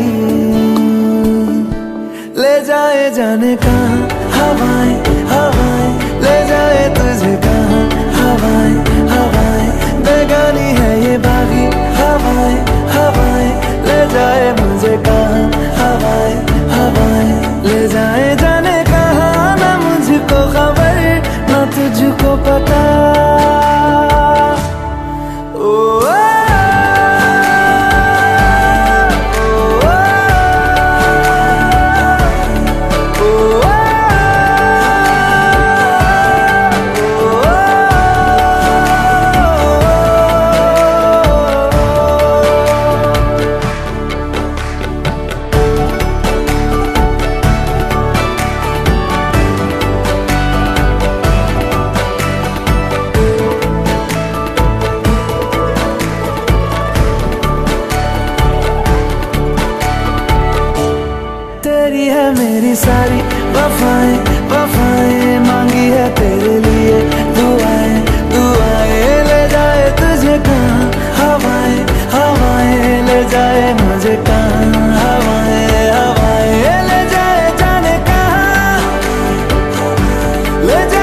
ले जाए जाने का हवाएं हवाएं ले जाए तुझे कहा हवाएं हवाएं बेगानी है ये बागी हवाएं हवाएं ले जाए मुझे कहा हवाएं हवाएं ले जाए जाने कहा ना मुझको खबर ना तुझको पता ओ, आ, तेरी है मेरी सारी वफाएं वफाएं मांगी है तेरे लिए दुआएं दुआएं ले जाए तुझे कहाँ हवाएं हवाएं ले जाए मुझे कहाँ हवाएं हवाएं ले जाए जाने कहाँ ले